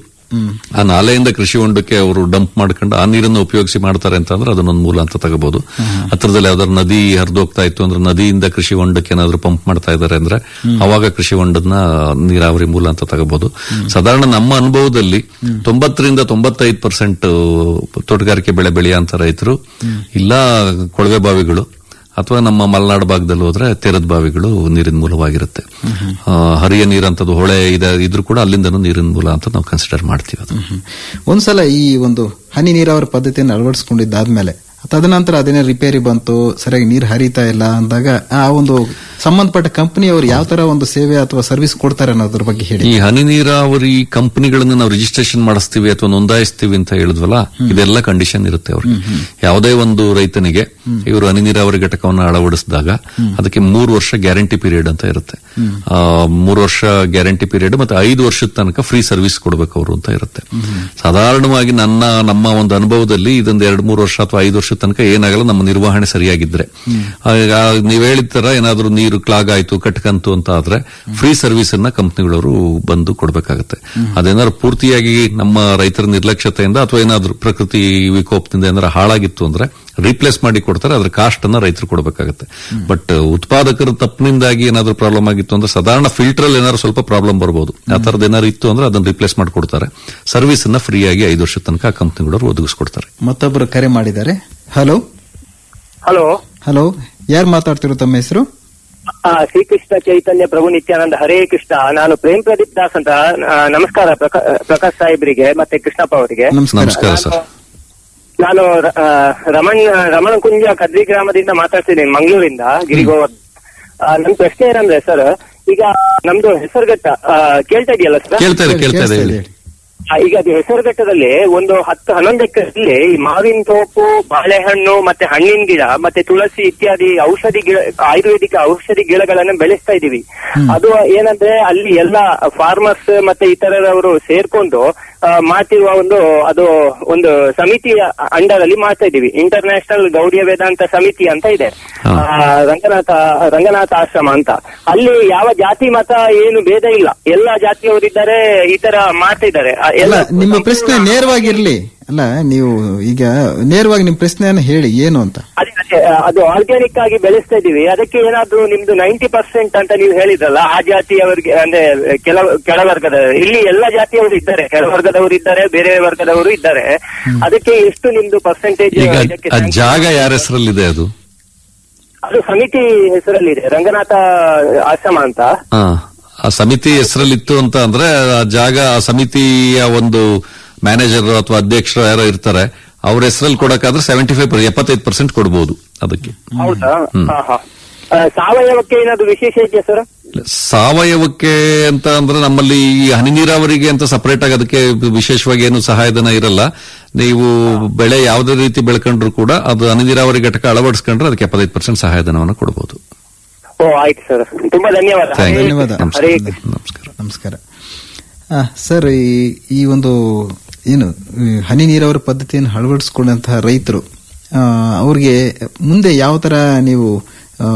ಆ ನಾಲೆಯಿಂದ ಕೃಷಿ ಹೊಂಡಕ್ಕೆ ಅವರು ಡಂಪ್ ಮಾಡ್ಕೊಂಡು ಆ ನೀರನ್ನು ಉಪಯೋಗಿಸಿ ಮಾಡ್ತಾರೆ ಅಂತಂದ್ರೆ ಅದನ್ನೊಂದು ಮೂಲ ಅಂತ ತಗೋಬಹುದು ಹತ್ರದಲ್ಲಿ ಯಾವ್ದಾದ್ರು ನದಿ ಹರಿದೋಗ್ತಾ ಇತ್ತು ಅಂದ್ರೆ ನದಿಯಿಂದ ಕೃಷಿ ಹೊಂಡಕ್ಕೆ ಏನಾದ್ರು ಪಂಪ್ ಮಾಡ್ತಾ ಇದ್ದಾರೆ ಅಂದ್ರೆ ಅವಾಗ ಕೃಷಿ ಹೊಂಡದನ್ನ ನೀರಾವರಿ ಮೂಲ ಅಂತ ತಗೋಬಹುದು ಸಾಧಾರಣ ನಮ್ಮ ಅನುಭವದಲ್ಲಿ ತೊಂಬತ್ತರಿಂದ ತೊಂಬತ್ತೈದು ಪರ್ಸೆಂಟ್ ತೋಟಗಾರಿಕೆ ಬೆಳೆ ಬೆಳೆಯುವಂತ ರೈತರು ಇಲ್ಲ ಕೊಳವೆ ಬಾವಿಗಳು ಅಥವಾ ನಮ್ಮ ಮಲೆನಾಡು ಭಾಗದಲ್ಲಿ ಹೋದ್ರೆ ತೆರೆದ ಬಾವಿಗಳು ನೀರಿನ ಮೂಲವಾಗಿರುತ್ತೆ ಆ, ಹರಿಯ ನೀರಂತದ್ದು ಹೊಳೆ ಇದೆ ಇದ್ರೂ ಕೂಡ ಅಲ್ಲಿಂದನೂ ನೀರಿನ ಮೂಲ ಅಂತ ನಾವು ಕನ್ಸಿಡರ್ ಮಾಡ್ತೀವಿ ಅದು ಒಂದ್ಸಲ ಈ ಒಂದು ಹನಿ ನೀರಾವರಿ ಪದ್ಧತಿಯನ್ನು ಅಳವಡಿಸಿಕೊಂಡಿದ್ದಾದ್ಮೇಲೆ ತದನಂತರ ಅದೇನೇ ರಿಪೇರಿ ಬಂತು ಸರಿಯಾಗಿ ನೀರು ಹರಿತಾ ಇಲ್ಲ ಅಂದಾಗ ಆ ಒಂದು ಸಂಬಂಧಪಟ್ಟ ಕಂಪನಿಯವರು ಯಾವ ತರ ಒಂದು ಸೇವೆ ಅಥವಾ ಸರ್ವಿಸ್ ಕೊಡ್ತಾರೆ ಅನ್ನೋದ್ರ ಬಗ್ಗೆ ಹೇಳಿ ಈ ಹನಿ ನೀರಾವರಿ ಕಂಪನಿಗಳನ್ನ ನಾವು ರಿಜಿಸ್ಟ್ರೇಷನ್ ಮಾಡಿಸ್ತೀವಿ ಅಥವಾ ನೋಂದಾಯಿಸ್ತೀವಿ ಅಂತ ಹೇಳಿದ್ವಲ್ಲ ಇದೆಲ್ಲ ಕಂಡೀಷನ್ ಇರುತ್ತೆ ಅವ್ರಿಗೆ ಯಾವುದೇ ಒಂದು ರೈತನಿಗೆ ಇವರು ಹನಿ ನೀರಾವರಿ ಘಟಕವನ್ನು ಅಳವಡಿಸಿದಾಗ ಅದಕ್ಕೆ ಮೂರು ವರ್ಷ ಗ್ಯಾರಂಟಿ ಪೀರಿಯಡ್ ಅಂತ ಇರುತ್ತೆ ಆ, ಮೂರು ವರ್ಷ ಗ್ಯಾರಂಟಿ ಪೀರಿಯಡ್ ಮತ್ತೆ ಐದು ವರ್ಷದ ತನಕ ಫ್ರೀ ಸರ್ವಿಸ್ ಕೊಡಬೇಕು ಅವರು ಅಂತ ಇರುತ್ತೆ ಸಾಧಾರಣವಾಗಿ ನನ್ನ ನಮ್ಮ ಒಂದು ಅನುಭವದಲ್ಲಿ ಇದೊಂದು ಎರಡು ಮೂರು ವರ್ಷ ಅಥವಾ ಐದು ವರ್ಷದ ತನಕ ಏನಾಗಲ್ಲ ನಮ್ಮ ನಿರ್ವಹಣೆ ಸರಿಯಾಗಿದ್ರೆ ಆಗ ನೀವ್ ಹೇಳಿದ ತರ ಏನಾದ್ರೂ ನೀರು ಕ್ಲಾಗ್ ಆಯ್ತು ಕಟ್ಕಂತು ಅಂತ ಆದ್ರೆ ಫ್ರೀ ಸರ್ವಿಸ್ ಅನ್ನ ಕಂಪನಿಗಳವರು ಬಂದು ಕೊಡಬೇಕಾಗುತ್ತೆ ಅದೇನಾದ್ರು ಪೂರ್ತಿಯಾಗಿ ನಮ್ಮ ರೈತರ ನಿರ್ಲಕ್ಷ್ಯತೆಯಿಂದ ಅಥವಾ ಏನಾದ್ರೂ ಪ್ರಕೃತಿ ವಿಕೋಪದಿಂದ ಏನಾದ್ರು ಹಾಳಾಗಿತ್ತು ಅಂದ್ರೆ ರೀಪ್ಲೇಸ್ ಮಾಡಿ ಕೊಡ್ತಾರೆ ಅದ್ರ ಕಾಸ್ಟ್ ಅನ್ನ ರೈತರು ಕೊಡಬೇಕಾಗುತ್ತೆ ಬಟ್ ಉತ್ಪಾದಕರ ತಪ್ಪಿನಿಂದಾಗಿ ಏನಾದ್ರು ಪ್ರಾಬ್ಲಮ್ ಆಗಿತ್ತು ಅಂದ್ರೆ ಸಾಧಾರಣ ಫಿಲ್ಟರ್ ಅಲ್ಲಿ ಏನಾದ್ರು ಸ್ವಲ್ಪ ಪ್ರಾಬ್ಲಮ್ ಬರಬಹುದು ಆ ತರದ್ ಏನಾದ್ರು ಇತ್ತು ಅಂದ್ರೆ ಅದನ್ನ ರಿಪ್ಲೇಸ್ ಮಾಡಿ ಕೊಡ್ತಾರೆ ಸರ್ವಿಸ್ ಅನ್ನ ಫ್ರೀ ಆಗಿ ಐದು ವರ್ಷದ ತನಕ ಆ ಕಂಪನಿಗಳವರು ಒದಗಿಸ್ಕೊಡ್ತಾರೆ ಮತ್ತೊಬ್ಬರು ಕರೆ ಮಾಡಿದ್ದಾರೆ ಹಲೋ ಹಲೋ ಹಲೋ ಯಾರು ಮಾತಾಡ್ತಿರೋ ತಮ್ಮ ಹೆಸರು ಶ್ರೀಕೃಷ್ಣ ಚೈತನ್ಯ ಪ್ರಭು ನಿತ್ಯಾನಂದ ಹರೇ ಕೃಷ್ಣ ನಾನು ಪ್ರೇಮ್ ಪ್ರದೀಪ್ ದಾಸ್ ಅಂತ ಆ, ನಮಸ್ಕಾರ ಪ್ರಕಾ- ಪ್ರಕಾಶ್ ಸಾಹೇಬ್ರಿಗೆ ಮತ್ತೆ ಕೃಷ್ಣಪ್ಪ ಅವರಿಗೆ ನಮಸ್ಕಾರ ನಮಸ್ಕಾರ ಸರ್ ನಾನು ರ- ಆ, ರಮಣ್ ರಮಣ ಕುಂಜ ಕದ್ರಿ ಗ್ರಾಮದಿಂದ ಮಾತಾಡ್ತಿದ್ದೀನಿ ಮಂಗಳೂರಿಂದ ಗಿರಿಗೋವರ್ ನನ್ನ ಪ್ರಶ್ನೆ ಏನಂದ್ರೆ ಸರ್ ಈಗ ನಮ್ದು ಹೆಸರುಘಟ್ಟ ಆ, ಕೇಳ್ತಾ ಇದೆಯಲ್ಲ ಸರ್ ಕೇಳ್ತಾ ಇದೆ ಕೇಳ್ತಾ ಇದೆ ಕೇಳಿಸ್ತಾ ಹೇಳಿ ಇದೆ. ಆ, ಈಗ ಅದು ಹೆಸರುಘಟ್ಟದಲ್ಲಿ ಒಂದು ಹತ್ತು ಹನ್ನೊಂದು ಎಕರೆಯಲ್ಲಿ ಈ ಮಾವಿನ ತೋಪು ಬಾಳೆಹಣ್ಣು ಮತ್ತೆ ಹಣ್ಣಿನ ಗಿಡ ಮತ್ತೆ ತುಳಸಿ ಇತ್ಯಾದಿ ಔಷಧಿ ಗಿಡ ಆಯುರ್ವೇದಿಕ ಔಷಧಿ ಗಿಡಗಳನ್ನು ಬೆಳೆಸ್ತಾ ಇದೀವಿ ಅದು ಏನಂದ್ರೆ ಅಲ್ಲಿ ಎಲ್ಲ ಫಾರ್ಮರ್ಸ್ ಮತ್ತೆ ಇತರರವರು ಸೇರ್ಕೊಂಡು ಆ, ಮಾಡ್ತಿರುವ ಒಂದು ಅದು ಒಂದು ಸಮಿತಿಯ ಅಂಡರ್ ಅಲ್ಲಿ ಮಾಡ್ತಾ ಇದೀವಿ ಇಂಟರ್ನ್ಯಾಷನಲ್ ಗೌರಿಯ ವೇದಾಂತ ಸಮಿತಿ ಅಂತ ಇದೆ ಹಾ. ಆ, ರಂಗನಾಥ ರಂಗನಾಥ ಆಶ್ರಮ ಅಂತ ಅಲ್ಲಿ ಯಾವ ಜಾತಿ ಮತ ಏನು ಭೇದ ಇಲ್ಲ ಎಲ್ಲಾ ಜಾತಿಯವರಿದ್ದಾರೆ ಈ ತರ ಮಾಡ್ತಾ ಇದ್ದಾರೆ ಆ, ಅಲ್ಲ ಎಲ್ಲ ನಿಮ್ಮ ಪ್ರಶ್ನೆ ನೇರವಾಗಿರ್ಲಿ ಅಲ್ಲ ನೀವು ಈಗ ನೇರವಾಗಿ ನಿಮ್ಮ ಪ್ರಶ್ನೆಯನ್ನು ಹೇಳಿ ಏನು ಅಂತ ಅದೇ, ಅದೇ, ಅದು ಆರ್ಗ್ಯಾನಿಕ್ ಆಗಿ ಬೆಳೆಸ್ತಾ ಇದೀವಿ ಅದಕ್ಕೆ ಏನಾದ್ರು ನಿಮ್ದು ನೈಂಟಿ ಪರ್ಸೆಂಟ್ ಅಂತ ನೀವು ಹೇಳಿದ್ರಲ್ಲ ಆ ಜಾತಿಯವರಿಗೆ ಅಂದ್ರೆ ಕೆಲ ಕೆಳವರ್ಗದ ಇಲ್ಲಿ ಎಲ್ಲ ಜಾತಿಯವರು ಇದ್ದಾರೆ ಕೆಳವರ್ಗದವರು ಇದ್ದಾರೆ ಬೇರೆ ವರ್ಗದವರು ಇದ್ದಾರೆ ಅದಕ್ಕೆ ಎಷ್ಟು ನಿಮ್ದು ಪರ್ಸೆಂಟೇಜ್ ಈಗ ಆ ಜಾಗ ಯಾರ ಹೆಸರಲ್ಲಿದೆ ಅದು ಅದು ಸಮಿತಿ ಹೆಸರಲ್ಲಿದೆ ರಂಗನಾಥ ಆಶ್ರಮ ಅಂತ ಆ, ಆ ಸಮಿತಿ ಹೆಸರಲ್ಲಿತ್ತು ಅಂತ ಅಂದ್ರೆ ಆ ಜಾಗ ಆ ಸಮಿತಿಯ ಒಂದು ಮ್ಯಾನೇಜರ್ ಅಥವಾ ಅಧ್ಯಕ್ಷರು ಯಾರೋ ಇರ್ತಾರೆ ಅವ್ರ ಹೆಸರಲ್ಲಿ ಕೊಡಕ್ಕಾದ್ರೆ ಸೆವೆಂಟಿ ಫೈವ್ ಎಪ್ಪತ್ತೈದು ಪರ್ಸೆಂಟ್ ಕೊಡಬಹುದು ಅದಕ್ಕೆ ಹೌದಾ ಹಾ ಹಾ ಆ, ಸಾವಯವಕ್ಕೆ ಏನಾದ್ರು ವಿಶೇಷ ಇದೆಯಾ ಸರ್ ಸಾವಯವಕ್ಕೆ ಅಂತ ಅಂದ್ರೆ ನಮ್ಮಲ್ಲಿ ಈ ಹನಿ ನೀರಾವರಿಗೆ ಅಂತ ಸಪರೇಟ್ ಆಗಿ ಅದಕ್ಕೆ ವಿಶೇಷವಾಗಿ ಏನು ಸಹಾಯಧನ ಇರಲ್ಲ ನೀವು ಬೆಳೆ ಯಾವುದೇ ರೀತಿ ಬೆಳ್ಕೊಂಡ್ರು ಕೂಡ ಅದು ಹನಿ ನೀರಾವರಿ ಘಟಕ ಅಳವಡಿಸ್ಕೊಂಡ್ರೆ ಅದಕ್ಕೆ ಎಪ್ಪತ್ತೈದು ಪರ್ಸೆಂಟ್ ಸಹಾಯಧನವನ್ನು ಕೊಡಬಹುದು ಓ ಆಯ್ತು ಸರ್ ತುಂಬಾ ಧನ್ಯವಾದ Thank you. ಧನ್ಯವಾದ. ಹರೇ ನಮಸ್ಕಾರ ನಮಸ್ಕಾರ ಆ, ಸರ್ ಈ ಈ ಒಂದು ಏನು ಈ ಹನಿ ನೀರಾವರಿ ಪದ್ಧತಿಯನ್ನು ಅಳವಡಿಸಿಕೊಂಡಂತಹ ರೈತರು ಆ, ಅವ್ರಿಗೆ ಮುಂದೆ ಯಾವ ತರ ನೀವು ಆ,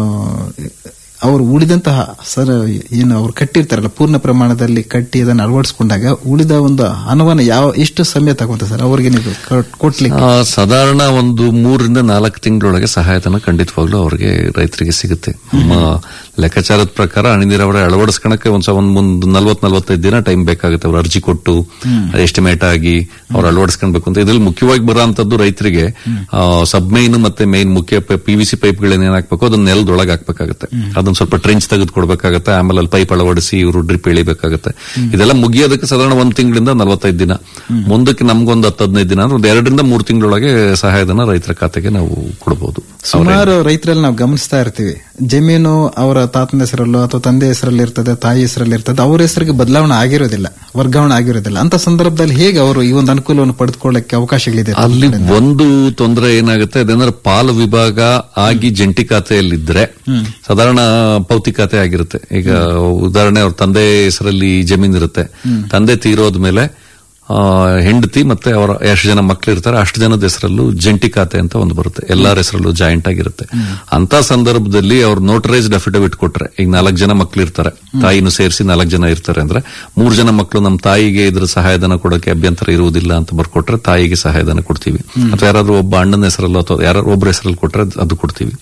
ಅವರು ಉಳಿದಂತಹ ಸರ್ ಏನು ಅವ್ರು ಕಟ್ಟಿರ್ತಾರಲ್ಲ ಪೂರ್ಣ ಪ್ರಮಾಣದಲ್ಲಿ ಕಟ್ಟಿ ಅದನ್ನು ಅಳವಡಿಸಿಕೊಂಡಾಗ ಉಳಿದ ಒಂದು ಹಣವನ್ನು ಯಾವ ಎಷ್ಟು ಸಮಯ ತಗೊಂತ ಸರ್ ಅವ್ರಿಗೆ ನೀವು ಕೊಟ್- ಕೊಡ್ಲಿಕ್ಕೆ ಆ, ಸಾಧಾರಣ ಒಂದು ಮೂರರಿಂದ ನಾಲ್ಕು ತಿಂಗಳೊಳಗೆ ಸಹಾಯಧನ ಖಂಡಿತವಾಗ್ಲೂ ಅವರಿಗೆ ರೈತರಿಗೆ ಸಿಗುತ್ತೆ ನಮ್ಮ ಲೆಕ್ಕಾಚಾರದ ಪ್ರಕಾರ ಹನಿ ನೀರಾವರಿ ಅಳವಡಿಸ್ಕೊಳಕ್ಕೆ ಒಂದ್ ಸ- ಒಂದ್ ಮುಂದ್ ನಲ್ವತ್ ನಲ್ವತ್ತೈದು ದಿನ ಟೈಮ್ ಬೇಕಾಗುತ್ತೆ ಅವ್ರು ಅರ್ಜಿ ಕೊಟ್ಟು ಎಸ್ಟಿಮೇಟ್ ಆಗಿ ಅವ್ರು ಅಳವಡಿಸ್ಕೊಳ್ಬೇಕು ಅಂತ ಇದ್ರಲ್ಲಿ ಮುಖ್ಯವಾಗಿ ಬರೋಂಥದ್ದು ರೈತರಿಗೆ ಸಬ್ಮೈನ್ ಮತ್ತೆ ಮೈನ್ ಮುಖ್ಯ ಪಿ ವಿ ಸಿ ಪೈಪ್ಗಳನ್ನ ಏನ್ ಹಾಕ್ಬೇಕು ಅದನ್ನ ನೆಲದೊಳಗೆ ಹಾಕ್ಬೇಕಾಗುತ್ತೆ ಅದನ್ನ ಸ್ವಲ್ಪ ಟ್ರೆಂಚ್ ತೆಗೆದು ಕೊಡ್ಬೇಕಾಗುತ್ತೆ ಆಮೇಲೆ ಅಲ್ಲಿ ಪೈಪ್ ಅಳವಡಿಸಿ ಇವರು ಡ್ರಿಪ್ ಎಳಿಬೇಕಾಗುತ್ತೆ ಇದೆಲ್ಲ ಮುಗಿಯೋದಕ್ಕೆ ಸಾಧಾರಣ ಒಂದ್ ತಿಂಗಳಿಂದ ನಲವತ್ತೈದು ದಿನ ಮುಂದಕ್ಕೆ ನಮ್ಗೊಂದು ಹತ್ತು ಹದಿನೈದು ದಿನ ಅಂದ್ರೆ ಒಂದು ಎರಡರಿಂದ ಮೂರು ತಿಂಗಳೊಳಗೆ ಸಹಾಯಧನ ರೈತರ ಖಾತೆಗೆ ನಾವು ಕೊಡಬಹುದು ಸುಮಾರು ರೈತರಲ್ಲಿ ನಾವು ಗಮನಿಸ್ತಾ ಇರ್ತೀವಿ ಜಮೀನು ಅವರ ತಾತನ ಹೆಸರಲ್ಲೋ ಅಥವಾ ತಂದೆ ಹೆಸರಲ್ಲಿ ಇರ್ತದೆ ತಾಯಿ ಹೆಸರಲ್ಲಿ ಇರ್ತದೆ ಅವ್ರ ಹೆಸರಿಗೆ ಬದಲಾವಣೆ ಆಗಿರೋದಿಲ್ಲ ವರ್ಗಾವಣೆ ಆಗಿರೋದಿಲ್ಲ ಅಂತ ಸಂದರ್ಭದಲ್ಲಿ ಹೇಗೆ ಅವರು ಈ ಒಂದು ಅನುಕೂಲವನ್ನು ಪಡೆದುಕೊಳ್ಳಕ್ಕೆ ಅವಕಾಶಗಳಿದೆ ಅಲ್ಲಿ ಒಂದು ತೊಂದರೆ ಏನಾಗುತ್ತೆ ಅದೇಂದ್ರೆ ಪಾಲು ವಿಭಾಗ ಆಗಿ ಜಂಟಿ ಖಾತೆಯಲ್ಲಿದ್ರೆ ಸಾಧಾರಣ ಪೌತಿ ಖಾತೆ ಆಗಿರುತ್ತೆ ಈಗ ಉದಾಹರಣೆ ಅವ್ರ ತಂದೆ ಹೆಸರಲ್ಲಿ ಜಮೀನ್ ಇರುತ್ತೆ ತಂದೆ ತೀರೋದ್ಮೇಲೆ ಆ, ಹೆಂಡತಿ ಮತ್ತೆ ಅವರ ಎಷ್ಟು ಜನ ಮಕ್ಳು ಇರ್ತಾರೆ ಅಷ್ಟು ಜನದ ಹೆಸರಲ್ಲೂ ಜಂಟಿ ಖಾತೆ ಅಂತ ಒಂದು ಬರುತ್ತೆ ಎಲ್ಲರ ಹೆಸರಲ್ಲೂ ಜಾಯಿಂಟ್ ಆಗಿರುತ್ತೆ ಅಂತ ಸಂದರ್ಭದಲ್ಲಿ ಅವ್ರು ನೋಟರೈಸ್ಡ್ ಅಫಿಡವಿಟ್ ಕೊಟ್ರೆ ಈಗ ನಾಲ್ಕು ಜನ ಮಕ್ಳು ಇರ್ತಾರೆ ತಾಯಿನೂ ಸೇರಿಸಿ ನಾಲ್ಕು ಜನ ಇರ್ತಾರೆ ಅಂದ್ರೆ ಮೂರು ಜನ ಮಕ್ಕಳು ನಮ್ಮ ತಾಯಿಗೆ ಇದ್ರ ಸಹಾಯಧನ ಕೊಡೋಕೆ ಅಭ್ಯಂತರ ಇರುವುದಿಲ್ಲ ಅಂತ ಬರ್ಕೊಟ್ರೆ ತಾಯಿಗೆ ಸಹಾಯಧನ ಕೊಡ್ತೀವಿ ಅಥವಾ ಯಾರಾದ್ರೂ ಒಬ್ಬ ಅಣ್ಣನ ಹೆಸರಲ್ಲೋ ಅಥವಾ ಯಾರು ಒಬ್ಬರ ಹೆಸರಲ್ಲಿ ಕೊಟ್ರೆ ಅದು ಕೊಡ್ತೀವಿ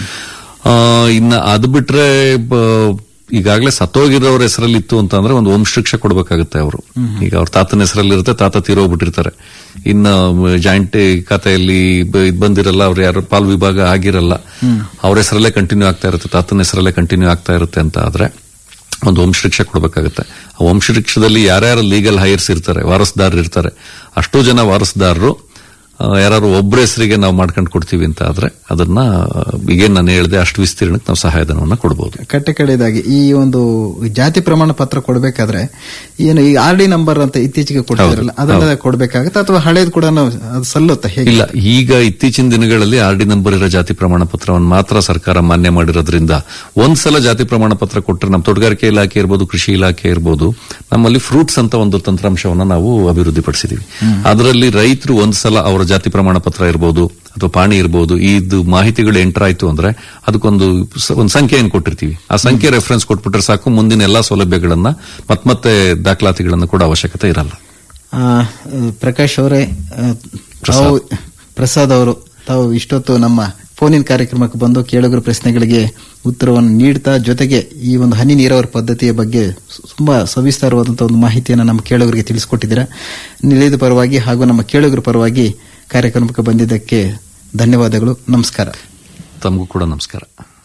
ಆ, ಇನ್ನ ಅದು ಬಿಟ್ರೆ ಬ- ಈಗಾಗಲೇ ಸತ್ತೋಗಿರೋರ ಹೆಸರಲ್ಲಿ ಇತ್ತು ಅಂತಂದ್ರೆ ಒಂದು ವಂಶವೃಕ್ಷ ಕೊಡಬೇಕಾಗುತ್ತೆ ಅವರು ಈಗ ಅವ್ರ ತಾತನ ಹೆಸರಲ್ಲಿ ಇರುತ್ತೆ ತಾತ ತೀರೋಗ್ಬಿಟ್ಟಿರ್ತಾರೆ ಇನ್ನ ಜಾಯಿಂಟ್ ಖಾತೆಯಲ್ಲಿ ಬ- ಇದ್ ಬಂದಿರಲ್ಲ ಅವ್ರು ಯಾರು ಪಾಲ್ ವಿಭಾಗ ಆಗಿರಲ್ಲ ಅವ್ರ ಹೆಸರಲ್ಲೇ ಕಂಟಿನ್ಯೂ ಆಗ್ತಾ ಇರುತ್ತೆ ತಾತನ ಹೆಸರಲ್ಲೇ ಕಂಟಿನ್ಯೂ ಆಗ್ತಾ ಇರುತ್ತೆ ಅಂತ ಆದ್ರೆ ಒಂದು ವಂಶವೃಕ್ಷ ಕೊಡಬೇಕಾಗುತ್ತೆ ಆ ವಂಶವೃಕ್ಷದಲ್ಲಿ ಯಾರ್ಯಾರು ಲೀಗಲ್ ಹೈಯರ್ಸ್ ಇರ್ತಾರೆ ವಾರಸ್ದಾರರು ಇರ್ತಾರೆ ಅಷ್ಟೋ ಜನ ವಾರಸ್ದಾರರು ಯಾರು ಒಬ್ಬರ ಹೆಸರಿಗೆ ನಾವು ಮಾಡ್ಕೊಂಡು ಕೊಡ್ತೀವಿ ಅಂತ ಆದ್ರೆ ಅದನ್ನ ಈಗೇನ್ ನಾನು ಹೇಳಿದೆ ಅಷ್ಟು ವಿಸ್ತೀರ್ಣಕ್ಕೆ ನಾವು ಸಹಾಯಧನವನ್ನ ಕೊಡಬಹುದು ಕಟ್ಟೆ ಕಡೆದಾಗಿ ಈ ಒಂದು ಜಾತಿ ಪ್ರಮಾಣ ಪತ್ರ ಕೊಡಬೇಕಾದ್ರೆ ಏನು ಈ ಆರ್ ಡಿ ನಂಬರ್ ಅಂತ ಇತ್ತೀಚೆಗೆ ಕೊಡ್ತಿದ್ರಲ್ಲ ಅದನ್ನ ಕೊಡಬೇಕಾಗತ್ತೆ ಅಥವಾ ಹಳೇದು ಕೂಡ ನಾವು ಅದು ಸಲ್ಲುತ್ತಾ ಹೇಗೆ ಇಲ್ಲ ಈಗ ಇತ್ತೀಚಿನ ದಿನಗಳಲ್ಲಿ ಆರ್ ಡಿ ನಂಬರ್ ಇರೋ ಜಾತಿ ಪ್ರಮಾಣ ಪತ್ರವನ್ನು ಮಾತ್ರ ಸರ್ಕಾರ ಮಾನ್ಯ ಮಾಡಿರೋದ್ರಿಂದ ಒಂದ್ಸಲ ಜಾತಿ ಪ್ರಮಾಣ ಪತ್ರ ಕೊಟ್ಟರೆ ನಮ್ಮ ತೋಟಗಾರಿಕೆ ಇಲಾಖೆ ಇರ್ಬೋದು ಕೃಷಿ ಇಲಾಖೆ ಇರ್ಬೋದು ನಮ್ಮಲ್ಲಿ ಫ್ರೂಟ್ಸ್ ಅಂತ ಒಂದು ತಂತ್ರಾಂಶವನ್ನ ನಾವು ಅಭಿವೃದ್ಧಿಪಡಿಸಿದೀವಿ ಅದರಲ್ಲಿ ರೈತರು ಒಂದ್ಸಲ ಅವರ ಜಾತಿ ಪ್ರಮಾಣ ಪತ್ರ ಇರ್ಬೋದು ಅಥವಾ ಪಾಣಿ ಇರ್ಬೋದು ಇದು ಮಾಹಿತಿಗಳು ಎಂಟರ್ ಆಯ್ತು ಅಂದ್ರೆ ಅದಕ್ಕೊಂದು ಸ- ಒಂದು ಸಂಖ್ಯೆಯನ್ನು ಕೊಟ್ಟಿರ್ತೀವಿ ಆ ಸಂಖ್ಯೆ ರೆಫರೆನ್ಸ್ ಕೊಟ್ಬಿಟ್ರೆ ಸಾಕು ಮುಂದಿನ ಎಲ್ಲಾ ಸೌಲಭ್ಯಗಳನ್ನ ಮತ್ಮತ್ತೆ ದಾಖಲಾತಿಗಳನ್ನ ಕೂಡ ಅವಶ್ಯಕತೆ ಇರಲ್ಲ ಆ, ಪ್ರಕಾಶ್ ಅವರೇ ಆ, ತಾವು ಪ್ರಸಾದ್ ಅವರು ತಾವು ಇಷ್ಟೊತ್ತು ನಮ್ಮ ಫೋನಿನ ಕಾರ್ಯಕ್ರಮಕ್ಕೆ ಬಂದು ಕೇಳುಗರ ಪ್ರಶ್ನೆಗಳಿಗೆ ಉತ್ತರವನ್ನು ನೀಡ್ತಾ ಜೊತೆಗೆ ಈ ಒಂದು ಹನಿ ನೀರಾವರಿ ಪದ್ಧತಿಯ ಬಗ್ಗೆ ತುಂಬಾ ಸವಿಸ್ತಾರವಾದಂತಹ ಒಂದು ಮಾಹಿತಿಯನ್ನು ನಮ್ಮ ಕೇಳುಗರಿಗೆ ತಿಳಿಸಿಕೊಟ್ಟಿದ್ದೀರಾ ನಿಲಯದ ಪರವಾಗಿ ಹಾಗೂ ನಮ್ಮ ಕೇಳುಗರ ಪರವಾಗಿ ಕಾರ್ಯಕ್ರಮಕ್ಕೆ ಬಂದಿದ್ದಕ್ಕೆ ಧನ್ಯವಾದಗಳು ನಮಸ್ಕಾರ ತಮಗೂ ಕೂಡ ನಮಸ್ಕಾರ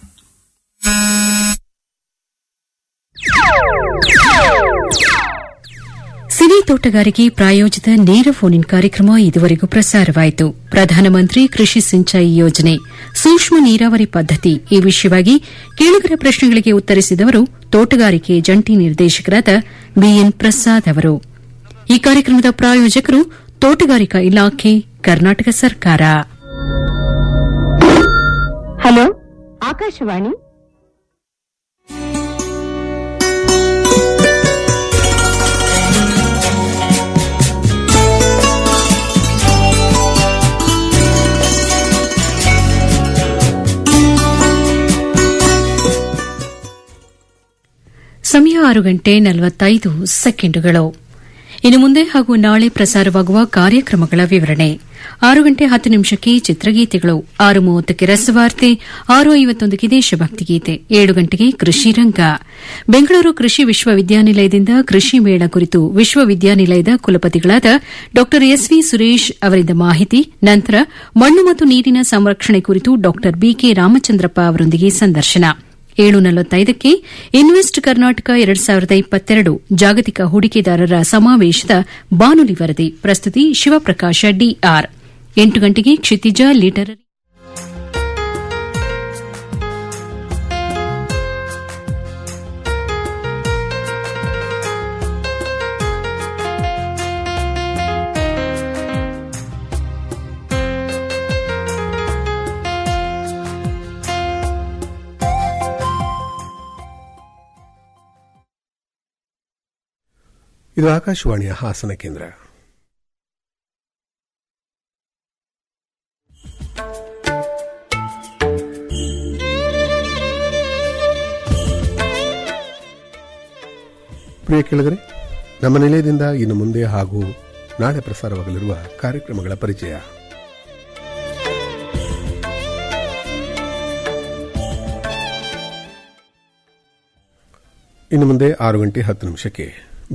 ಸಿರಿ ತೋಟಗಾರಿಕೆ ಪ್ರಾಯೋಜಿತ ನೇರ ಫೋನ್ ಇನ್ ಕಾರ್ಯಕ್ರಮ ಇದುವರೆಗೂ ಪ್ರಸಾರವಾಯಿತು ಪ್ರಧಾನಮಂತ್ರಿ ಕೃಷಿ ಸಿಂಚಾಯಿ ಯೋಜನೆ ಸೂಕ್ಷ್ಮ ನೀರಾವರಿ ಪದ್ಧತಿ ಈ ವಿಷಯವಾಗಿ ಕೇಳುಗರ ಪ್ರಶ್ನೆಗಳಿಗೆ ಉತ್ತರಿಸಿದವರು ತೋಟಗಾರಿಕೆ ಜಂಟಿ ನಿರ್ದೇಶಕರಾದ ಬಿಎನ್ ಪ್ರಸಾದ್ ಅವರು ಈ ಕಾರ್ಯಕ್ರಮದ ಪ್ರಾಯೋಜಕರು ತೋಟಗಾರಿಕಾ ಇಲಾಖೆ ಕರ್ನಾಟಕ ಸರ್ಕಾರ ಹಲೋ ಆಕಾಶವಾಣಿ ಸಮಯ ಆರು ಗಂಟೆ ನಲವತ್ತೈದು ಸೆಕೆಂಡುಗಳು ಇನ್ನು ಮುಂದೆ ಹಾಗೂ ನಾಳೆ ಪ್ರಸಾರವಾಗುವ ಕಾರ್ಯಕ್ರಮಗಳ ವಿವರಣೆ ಆರು ಗಂಟೆ ಹತ್ತು ನಿಮಿಷಕ್ಕೆ ಚಿತ್ರಗೀತೆಗಳು ಆರು ಮೂವತ್ತಕ್ಕೆ ರಸವಾರ್ತೆ ಆರು ಐವತ್ತೊಂದಕ್ಕೆ ದೇಶಭಕ್ತಿ ಗೀತೆ ಏಳು ಗಂಟೆಗೆ ಕೃಷಿ ರಂಗ ಬೆಂಗಳೂರು ಕೃಷಿ ವಿಶ್ವವಿದ್ಯಾನಿಲಯದಿಂದ ಕೃಷಿ ಮೇಳ ಕುರಿತು ವಿಶ್ವವಿದ್ಯಾನಿಲಯದ ಕುಲಪತಿಗಳಾದ ಡಾ ಎಸ್ವಿ ಸುರೇಶ್ ಅವರಿಂದ ಮಾಹಿತಿ ನಂತರ ಮಣ್ಣು ಮತ್ತು ನೀರಿನ ಸಂರಕ್ಷಣೆ ಕುರಿತು ಡಾ ಬಿಕೆ ರಾಮಚಂದ್ರಪ್ಪ ಅವರೊಂದಿಗೆ ಸಂದರ್ಶನ ಏಳು ನಲವತ್ತೈದಕ್ಕೆ ಇನ್ವೆಸ್ಟ್ ಕರ್ನಾಟಕ ಎರಡ್ ಸಾವಿರದ ಇಪ್ಪತ್ತೆರಡು ಜಾಗತಿಕ ಹೂಡಿಕೆದಾರರ ಸಮಾವೇಶದ ಬಾನುಲಿ ವರದಿ ಪ್ರಸ್ತುತಿ ಶಿವಪ್ರಕಾಶ ಡಿಆರ್ ಎಂಟು ಗಂಟೆಗೆ ಕ್ಷಿತಿಜ ಲೀಟರ್ ಇದು ಆಕಾಶವಾಣಿಯ ಹಾಸನ ಕೇಂದ್ರ ಪ್ರಿಯ ಕೇಳಿದರೆ ನಮ್ಮ ನಿಲಯದಿಂದ ಇನ್ನು ಮುಂದೆ ಹಾಗೂ ನಾಳೆ ಪ್ರಸಾರವಾಗಲಿರುವ ಕಾರ್ಯಕ್ರಮಗಳ ಪರಿಚಯ ಇನ್ನು ಮುಂದೆ ಆರು ಗಂಟೆ ಹತ್ತು ನಿಮಿಷಕ್ಕೆ